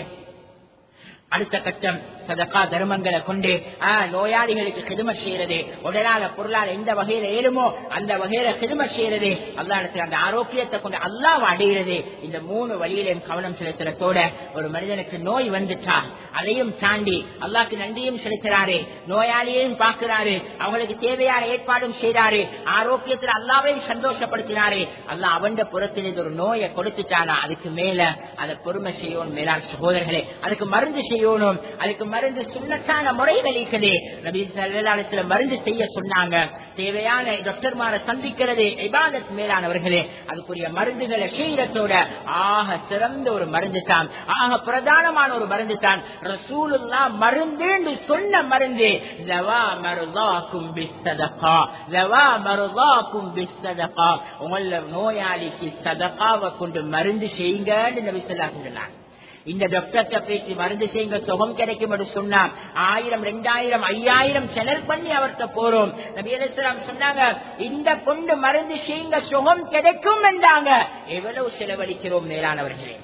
அடுத்த கட்டம் சதக்கா தர்மங்களை கொண்டு நோயாளிகளுக்கு கிதும செய்யறது உடலால பொருளால எந்த வகையில ஏழுமோ அந்த வகையில கிதும செய்யறது அல்லாடத்துல அந்த ஆரோக்கியத்தை கொண்டு அல்லாஹ் அடைகிறது இந்த மூணு வழியிலையும் கவனம் செலுத்துறதோட ஒரு மனிதனுக்கு நோய் வந்துட்டா அதையும் தாண்டி அல்லாக்கு நன்றியும் செலுத்துறாரு நோயாளியையும் பார்க்கிறாரு அவங்களுக்கு தேவையான ஏற்பாடும் செய்யறாரு ஆரோக்கியத்தில் அல்லாவையும் சந்தோஷப்படுத்தினாரு அல்லா அவன் புறத்தில் இது ஒரு நோயை கொடுத்துட்டானா அதுக்கு மேல அதை பொறுமை செய்யணும் மேலான சகோதரர்களே அதுக்கு மருந்து செய்யணும் அதுக்கு மருந்து சுண்ணத்தான முறைகள் இருக்குது நபி சல்லாலத்துல மருந்து செய்ய சொன்னாங்க தேவையான டாக்டர்மாரை சந்திக்கிறது இபாதத் மேலானவர்களே அதுக்குரிய மருந்துகளை செய்யறதோட ஆக சிறந்த ஒரு மருந்து தான் ஆக பிரதானமான ஒரு மருந்து தான் ரசூலுல்லா மருந்து சொன்ன மருந்து லவா மருதாக்கும் பிஸ்ஸதகா லவா மருதாக்கும் பிஸ்ஸதகா உங்கள நோயாளிக்கு சதகாவை கொண்டு மருந்து செய்யுங்கன்னு நபி சொல்லா சொன்னாங்க இந்த டாக்டர்கிட்ட பேசி மருந்து செய்யுங்க சுகம் கிடைக்கும் என்று சொன்னா ஆயிரம் ரெண்டாயிரம் ஐயாயிரம் செலர் பண்ணி அவர்கிட்ட போறோம் நபியலாம் சொன்னாங்க இந்த கொண்டு மருந்து செய்யுங்க சுகம் கிடைக்கும் என்றாங்க எவ்வளவு செலவழிக்கிறோம் மேலானவர்களே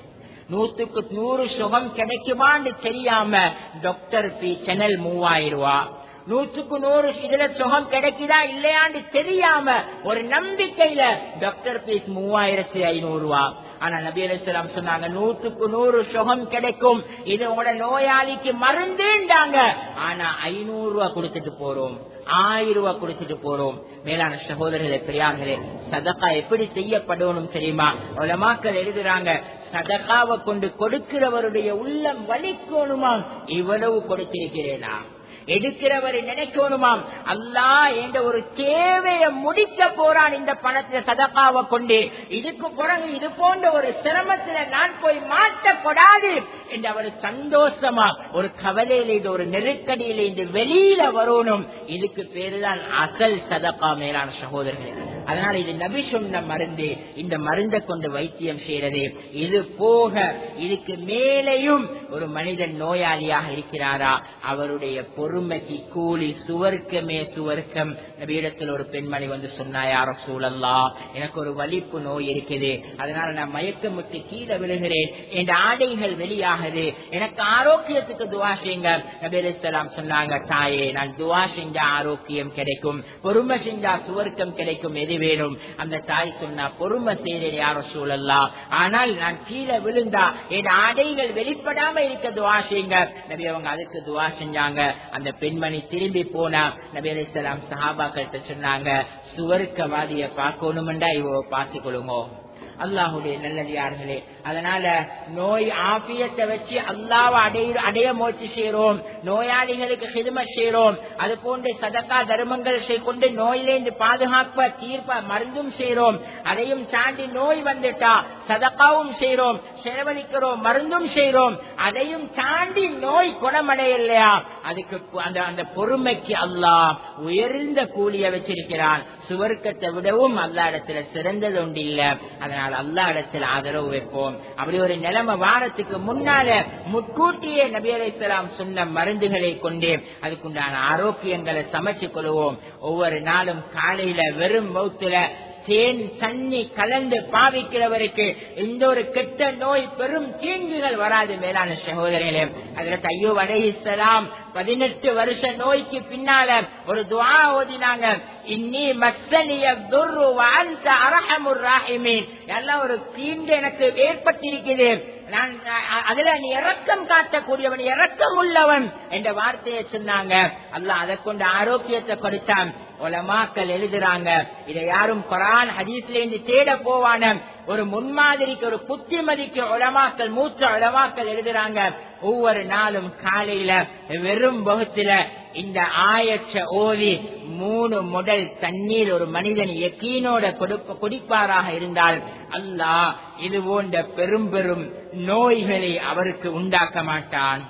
நூத்துக்கு நூறு சுகம் கிடைக்குமான்னு தெரியாம டாக்டர் பி சேனல் மூவாயிரம் நூற்றுக்கு நூறு இதுல சுகம் கிடைக்குதா இல்லையான்னு தெரியாம ஒரு நம்பிக்கையில டாக்டர் பீஸ் மூவாயிரத்தி ஐநூறு ரூபா ஆனா நபி அலிஸ்லாம் சொன்னாங்க நூற்றுக்கு நூறு சுகம் கிடைக்கும் இது உங்களோட நோயாளிக்கு மருந்துண்டாங்க ஆனா ஐநூறு ரூபா கொடுத்துட்டு போறோம் ஆயிரம் ரூபாய் கொடுத்துட்டு போறோம் மேலான சகோதரர்களே பெரியார்களே சதக்கா எப்படி செய்யப்படணும் தெரியுமா உலமாக்கள் எழுதுறாங்க சதக்காவை கொண்டு கொடுக்கிறவருடைய உள்ளம் வலிக்கணுமா இவ்வளவு கொடுத்திருக்கிறேனா எடுக்கிறவர் நினைக்கணுமாம் அல்லா என்ற ஒரு தேவையை முடிக்க போறான் இந்த பணத்துல சதக்காவை கொண்டு இதுக்கு பிறகு இது போன்ற ஒரு சிரமத்துல நான் போய் மாட்டக்கூடாது என்று அவர் சந்தோஷமா ஒரு கவலையில இது ஒரு நெருக்கடியில இந்த வெளியில வரணும் இதுக்கு பேருதான் அசல் சதக்கா மேலான சகோதரர்கள் அதனால இது நபி சொன்ன மருந்து இந்த மருந்தை கொண்டு வைத்தியம் செய்யறது இது போக இதுக்கு மேலேயும் ஒரு மனிதன் நோயாளியாக இருக்கிறாரா அவருடைய பொறுமைக்கு கூலி சுவர்க்கமே சுவர்க்கம் நபியிடத்தில் ஒரு பெண்மணி வந்து சொன்னா யாரோ சூழல்லா எனக்கு ஒரு வலிப்பு நோய் இருக்குது அதனால நான் மயக்கமுட்டு கீழே விழுகிறேன் என் ஆடைகள் வெளியாகுது எனக்கு ஆரோக்கியத்துக்கு துவா செய்யுங்க நபிலாம் சொன்னாங்க தாயே நான் துவா செஞ்சா ஆரோக்கியம் கிடைக்கும் பொறுமை செஞ்சா சுவர்க்கம் கிடைக்கும் எது வேணும் அந்த தாய் சொன்னா பொறுமை செய்தேன் யாரோ சூழல்லாம் ஆனால் நான் கீழே விழுந்தா என் ஆடைகள் வெளிப்படாம இருக்க துவா செய்யுங்க நபி அவங்க அதுக்கு துவா செஞ்சாங்க அந்த பெண்மணி திரும்பி போனா நபி அலிஸ்லாம் சஹாபாக்கிட்ட சொன்னாங்க சுவர்க்கவாதிய பார்க்கணுமெண்டா இவ பார்த்துக் கொள்ளுங்க அல்லாஹுடைய நல்லடியார்களே அதனால நோய் ஆபியத்தை வச்சு அல்லாவை அடைய அடைய முயற்சி செய்யறோம் நோயாளிகளுக்கு ஹிதும செய்யறோம் அது போன்று சதக்கா தர்மங்கள் கொண்டு நோயிலிருந்து பாதுகாப்ப தீர்ப்ப மருந்தும் செய்யறோம் அதையும் தாண்டி நோய் வந்துட்டா சதக்காவும் செய்யறோம் செலவழிக்கிறோம் மருந்தும் செய்யறோம் அதையும் தாண்டி நோய் குணமடையலையா அதுக்கு அந்த அந்த பொறுமைக்கு அல்லாஹ் உயர்ந்த கூலிய வச்சிருக்கிறான் சுவர்க்கத்தை விடவும் அல்லா இடத்துல சிறந்தது ஒன்று இல்ல அதனால் அல்லா இடத்துல ஆதரவு வைப்போம் அப்படி ஒரு நிலைமை வாரத்துக்கு முன்னால முட்கூட்டியே நபி அலைசலாம் சொன்ன மருந்துகளை கொண்டு அதுக்குண்டான ஆரோக்கியங்களை சமைச்சு கொள்வோம் ஒவ்வொரு நாளும் காலையில வெறும் மௌத்துல தேன் தண்ணி கலந்து பாவிக்கிறவருக்கு எந்த ஒரு கெட்ட நோய் பெரும் தீங்குகள் வராது மேலான சகோதரர்களே அதுல ஐயோ அலைஹிஸ்லாம் பதினெட்டு வருஷ நோய்க்கு பின்னால ஒரு துவா ஓதினாங்க இன்னி மசலிய துர்ரு வாழ்ந்த அரஹமுர் ராஹிமீன் எல்லாம் ஒரு தீண்டு எனக்கு ஏற்பட்டிருக்குது நான் அதுல நீ இறக்கம் காட்டக்கூடியவன் இறக்கம் உள்ளவன் என்ற வார்த்தையை சொன்னாங்க அல்ல அதை கொண்டு ஆரோக்கியத்தை கொடுத்தான் உலமாக்கள் எழுதுறாங்க இதை யாரும் குரான் ஹதீஸ்ல இருந்து தேட போவான ஒரு முன்மாதிரிக்கு ஒரு புத்திமதிக்கு உலமாக்கள் மூத்த உலமாக்கள் எழுதுறாங்க ஒவ்வொரு நாளும் காலையில வெறும் வகுத்துல இந்த ஆயற்ற ஓதி மூணு முதல் தண்ணீர் ஒரு மனிதன் எக்கீனோட கொடுப்ப குடிப்பாராக இருந்தால் அல்லாஹ் இது போன்ற பெரும் பெரும் நோய்களை அவருக்கு உண்டாக்க மாட்டான்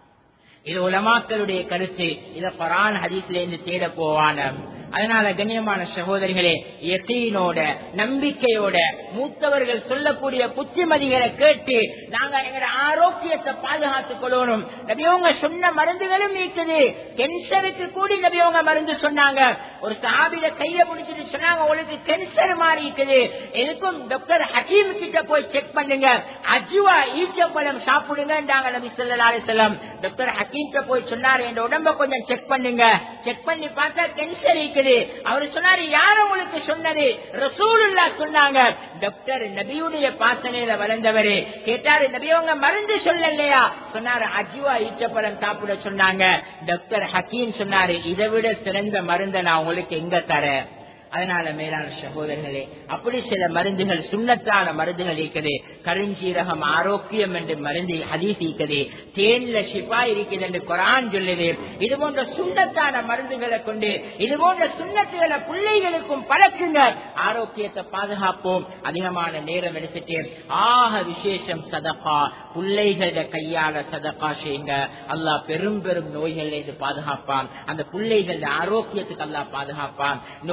இது உலமாக்களுடைய கருத்து இத பரான் ஹதீஸ்ல இருந்து தேட போவான அதனால கண்ணியமான சகோதரிகளே எத்தீனோட நம்பிக்கையோட மூத்தவர்கள் சொல்லக்கூடிய புத்திமதிகளை கேட்டு நாங்க எங்களோட ஆரோக்கியத்தை பாதுகாத்துக் கொள்ளணும் நபியவங்க சொன்ன மருந்துகளும் இருக்குது கேன்சருக்கு கூடி நபியவங்க மருந்து சொன்னாங்க ஒரு சாபிட கைய முடிச்சுட்டு சொன்னாங்க உங்களுக்கு கேன்சர் மாறி இருக்குது எனக்கும் டாக்டர் ஹக்கீம் கிட்ட போய் செக் பண்ணுங்க அஜுவா ஈச்சப்பழம் சாப்பிடுங்கன்றாங்க நபி சொல்லா அலிசல்லாம் டாக்டர் ஹக்கீம் போய் சொன்னாரு என் உடம்ப கொஞ்சம் செக் பண்ணுங்க செக் பண்ணி பார்த்தா கேன்சர் இருக்குது அவரு சொன்னாரு யார் உங்களுக்கு சொன்னது ரசூலுல்லா சொன்னாங்க டாக்டர் நபியுடைய பாசனையில வளர்ந்தவரு கேட்டாரு நபியவங்க மருந்து சொல்லலையா சொன்னாரு அஜுவா ஈச்சப்பழம் சாப்பிட சொன்னாங்க டாக்டர் ஹக்கீம் சொன்னாரு இதை விட சிறந்த மருந்தை நான் உங்களுக்கு எங்க தரேன் அதனால மேலான சகோதரர்களே அப்படி சில மருந்துகள் சுண்ணத்தான மருந்துகள் இருக்குது கருஞ்சீரகம் ஆரோக்கியம் என்று மருந்து ஹதீஸ் இருக்குது தேன்ல ஷிபா இருக்குது என்று குரான் சொல்லுது இது போன்ற சுண்ணத்தான மருந்துகளை கொண்டு இது போன்ற சுண்ணத்துகளை பிள்ளைகளுக்கும் பழக்குங்க ஆரோக்கியத்தை பாதுகாப்போம் அதிகமான நேரம் எடுத்துட்டு ஆக விசேஷம் சதகா பிள்ளைகள கையால சதகா செய்யுங்க அல்லாஹ் பெரும் பெரும் நோய்கள் இது பாதுகாப்பான் அந்த பிள்ளைகள் ஆரோக்கியத்துக்கு அல்லாஹ் பாதுகாப்பான் நோய் வந்து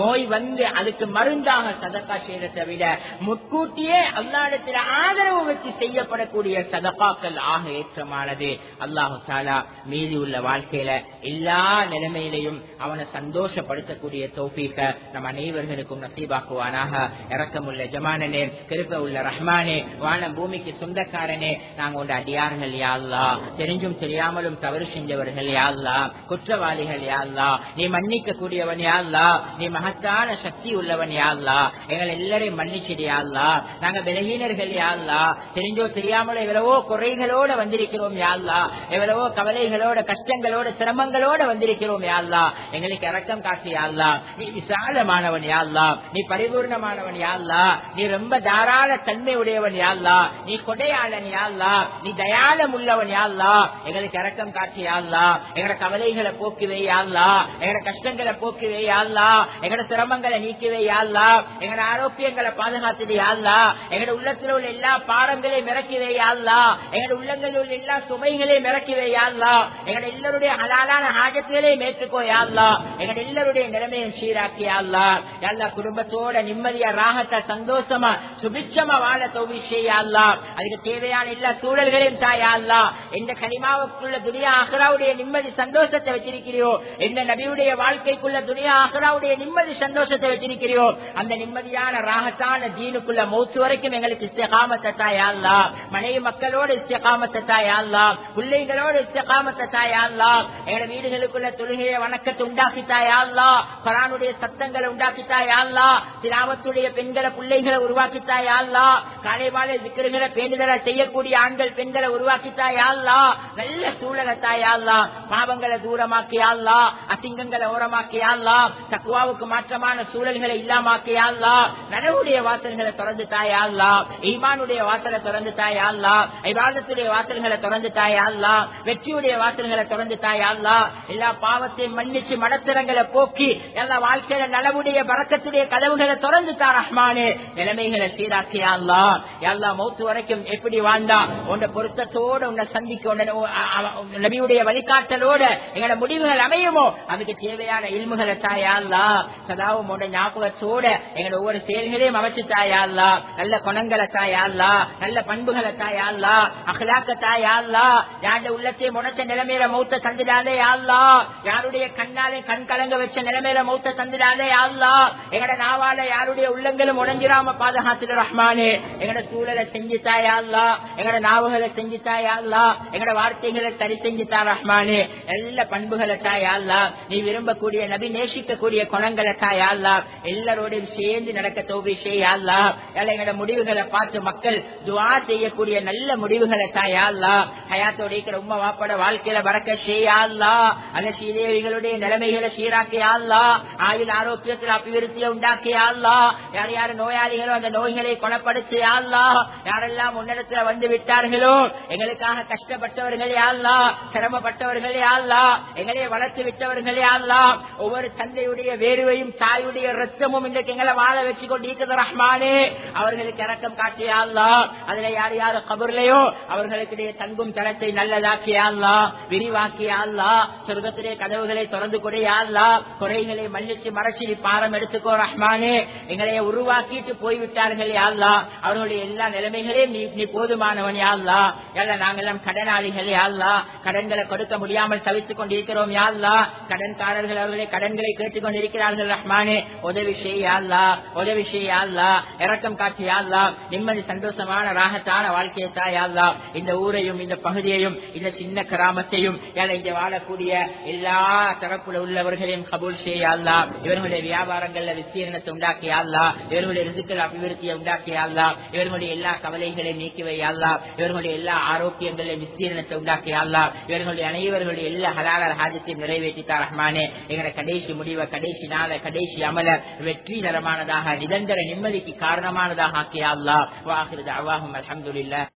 வந்து அதுக்கு மருந்தாக சதக்கா செய்யறதை விட முன்கூட்டியே அல்லாடத்தில் ஆதரவு வச்சு செய்யப்படக்கூடிய சதக்காக்கள் ஆக ஏற்றமானது அல்லாஹு தாலா மீதி உள்ள வாழ்க்கையில எல்லா நிலைமையிலையும் அவனை சந்தோஷப்படுத்தக்கூடிய தௌஃபீக்க நம் அனைவர்களுக்கும் நசீபாக்குவானாக இறக்கமுள்ள ஜமானனே கிருப்ப உள்ள ரஹ்மானே வானம் பூமிக்கு சொந்தக்காரனே நாங்க உண்ட அடியார்கள் யாழ்லா தெரிஞ்சும் தெரியாமலும் தவறு செஞ்சவர்கள் யாழ்லா குற்றவாளிகள் யாழ்லா நீ மன்னிக்க கூடியவன் யாழ்லா நீ மகத்தான சக்தி உள்ளவன் யாழ்லா எங்களை எல்லாரையும் மன்னிச்சிடு யாழ்லா நாங்க விலகினர்கள் யாழ்லா தெரிஞ்சோ தெரியாமலோ எவ்வளவோ குறைகளோட வந்திருக்கிறோம் யாழ்லா எவ்வளவோ கவலைகளோட கஷ்டங்களோட சிரமங்களோட வந்திருக்கிறோம் யாழ்லா எங்களுக்கு இறக்கம் காட்டு யாழ்லா நீ விசாலமானவன் யாழ்லா நீ பரிபூர்ணமானவன் யாழ்லா நீ ரொம்ப தாராள தன்மை உடையவன் யாழ்லா நீ கொடையாளன் யாழ்லா நீ தயாளம் உள்ளவன் யாழ்லா எங்களுக்கு இறக்கம் காட்டு யாழ்லா எங்கட கவலைகளை போக்குவே யாழ்லா எங்கட கஷ்டங்களை போக்குவே யாழ்லா எங்கட சிரமங்களை நீக்குவே யாழ்லா எங்கட ஆரோக்கியங்களை பாதுகாத்துது யாழ்லா எங்கட உள்ளத்தில் உள்ள எல்லா பாரங்களையும் இறக்கிவே யாழ்லா எங்கட உள்ளங்களில் உள்ள எல்லா சுமைகளையும் இறக்கிவே யாழ்லா எங்கட எல்லாருடைய ஹலாலான ஹாஜத்துகளையும் ஏற்றுக்கோ யாழ்லா எங்கட எல்லாருடைய நிலைமையும் சீராக்கி யாழ்லா எல்லா குடும்பத்தோட நிம்மதியா ராகத்தை சந்தோஷமா சுபிட்சமா வாழ தோவி செய்யாள்லா அதுக்கு தேவையான எல்லா சூழல்களையும் தாயாள்லா எந்த கனிமாவுக்குள்ள துனியா அகராவுடைய நிம்மதி சந்தோஷத்தை வச்சிருக்கிறியோ எந்த நபியுடைய வாழ்க்கைக்குள்ள துனியா அகராவுடைய நிம்மதி சந்தோஷத்தை வச்சிருக்கிறியோ அந்த நிம்மதியான ராகத்தான தீனுக்குள்ள மௌத்து வரைக்கும் எங்களுக்கு இஸ்திகாமத்தை தாயாள்லா மனைவி மக்களோட இஸ்திகாமத்தை தாயாள்லா பிள்ளைகளோட இஸ்திகாமத்தை தாயாள்லா எங்க வீடுகளுக்குள்ள தொழுகைய வணக்கத்தை உண்டாக்கி தாயாள்லா குரானுடைய சத்தங்களை உண்டாக்கி தாயாள்லா திராவத்துடைய பெண்களை பிள்ளைகளை உருவாக்கி தாயாள்லா காலைவாழ விக்கிரங்களை பேண்டுதலை செய்யக்கூடிய ஆண்கள் பெண்களை உருவாக்கி தாயாள்லா நல்ல சூழலை தாயாள்லா பாவங்களை தூரமாக்கியாள்லா அசிங்கங்களை ஓரமாக்கியாள்லா தக்குவாவுக்கு மாற்றமான சூழல்களை இல்லாமாக்கியாள்லா நனவுடைய வாசல்களை திறந்து தாயாள்லா ஈமானுடைய வாசலை திறந்து தாயாள்லா ஐபாதத்துடைய வாசல்களை திறந்து தாயாள்லா வெற்றியுடைய வாசல்களை திறந்து தாயாள்லா எல்லா பாவத்தையும் மன்னிச்சு மடத்திரங்களை போக்கி எல்லா வாழ்க்கையில நலவுடைய பறக்கத்துடைய கதவுகளை திறந்து தா ரஹ்மானே நிலைமைகளை சீராக்கியாள்லா எல்லா மௌத்து வரைக்கும் எப்படி வாழ்ந்தா உன்னை பொருத்தத்தோட உன்னை சந்திக்க உன்னை அ- அ- நபியுடைய வழிகாட்டலோட எங்களோட முடிவுகள் அமையுமோ அதுக்கு தேவையான இல்முகளை தாயாள்லா சதாவும் உன்னை ஞாபகத்தோட எங்களோட ஒவ்வொரு செயல்களையும் அமைச்சு தாயாள்லா நல்ல குணங்களை தாயாள்லா நல்ல பண்புகளை தாயாள்லா அகலாக்க தாயாள்லா யாருடைய உள்ளத்தை முனைச்ச நிலைமையில மௌத்த தந்துடாதே யாழ்லா யாருடைய கண்ணாலே கண் கலங்க வச்ச நிலைமையில மௌத்த தந்துடாதே யாழ்லா எங்கட நாவால யாருடைய உள்ளங்களும் உடஞ்சிராம பாதுகாத்துட ரஹ்மானே எங்கட சூழலை செஞ்சு தாயாள்லா எங்கட நாவுகளை செஞ்சு தாயாள்லா எங்கட வார்த்தைகளை சரி செஞ்சு தா ரஹ்மானே எல்லா பண்புகளை தாயாள்லா நீ விரும்பக்கூடிய நபி நேசிக்கக்கூடிய குணங்களை தாயாள்லா எல்லாரோடையும் சேர்ந்து நடக்க தோவி செய்யாள்லா எங்கட முடிவுகளை பார்த்து மக்கள் துவா செய்யக்கூடிய நல்ல முடிவுகளை தாயாள்லா ஹயாத்தோட இருக்கிற உம்மா வாப்பட வாழ்க்கையில பறக்க செய்யாள்லா அந்த ஸ்ரீதேவிகளுடைய நிலைமைகளை சீராக்கியாள்லா ஆயுள் ஆரோக்கியத்தில் அபிவிருத்தியை உண்டாக்கியாள்லா யார் யார் நோயாளிகளோ அந்த நோய்களை குணப்படுத்தியாள்லா யாரெல்லாம் முன்னிடத்துல வந்து விட்டார்களோ எங்களுக்காக கஷ்டப்பட்டவர்கள் யாழ்லா சிரமப்பட்டவர்கள் யாழ்லா எங்களை வளர்த்து விட்டவர்கள் யாழ்லா ஒவ்வொரு தந்தையுடைய வேர்வையும் தாயுடைய ரத்தமும் இன்றைக்கு எங்களை வாழ வச்சு கொண்டு இருக்கிறது ரஹ்மானே அவர்களுக்கு இறக்கம் காட்டியாள்லா அதுல யார் யார் கபர்லையோ அவர்களுக்கு தங்கும் தளத்தை நல்லதாக்கியாள்லா விரிவாக்கியாள்லா சொர்க்கத்துடைய கதவுகளை திறந்து கொடையாள்லா குறைகளை மன்னிச்சு மறைச்சு நீ பாரம் எடுத்துக்கோ ரஹ்மானே எங்களை உருவாக்கிட்டு போய்விட்டார்கள் யாழ்லா அவர்களுடைய எல்லா நிலைமைகளையும் நீ நீ போதுமானவன் யாழ்லா எல்லாம் நாங்கெல்லாம் கடனாளிகள் யாழ்லா கடன்களை கொடுக்க முடியாமல் தவித்துக் கொண்டிருக்கிறோம் யாழ்லா கடன்காரர்கள் அவர்களை கடன்களை கேட்டுக் கொண்டிருக்கிறார்கள் ரஹ்மானே உதவி செய்யாள்லா உதவி செய்யாள்லா இறக்கம் காட்டியாள்லா நிம்மதி சந்தோஷமான ராகத்தான வாழ்க்கையை தாயாள்லா இந்த ஊரையும் இந்த பகுதியையும் இந்த சின்ன கிராமத்தையும் ஏழை இங்க வாழக்கூடிய எல்லா தரப்புல உள்ளவர்களையும் கபூல் செய்யாள்லா இவர்களுடைய வியாபாரங்கள்ல விஸ்தீரணத்தை உண்டாக்கியாள்லா இவர்களுடைய ரிசுக்கள் அபிவிருத்தியை உண்டாக்கியாள்லா இவர்களுடைய எல்லா கவலைகளையும் நீக்கி வையாள்லா இவர்களுடைய எல்லா ஆரோக்கியங்களையும் விஸ்தீரணத்தை உண்டாக்கியாள்லா இவர்களுடைய அனைவர்களுடைய எல்லா ஹலால ஹாஜத்தையும் நிறைவேற்றித்தார் ரஹ்மானே எங்களை கடைசி முடிவை கடைசி நாள கடைசி அமல வெற்றிகரமானதாக நிரந்தர நிம்மதிக்கு காரணமானதாக ஆக்கியா அல்லா வாஹிருது அவாஹும் அலமதுல்லா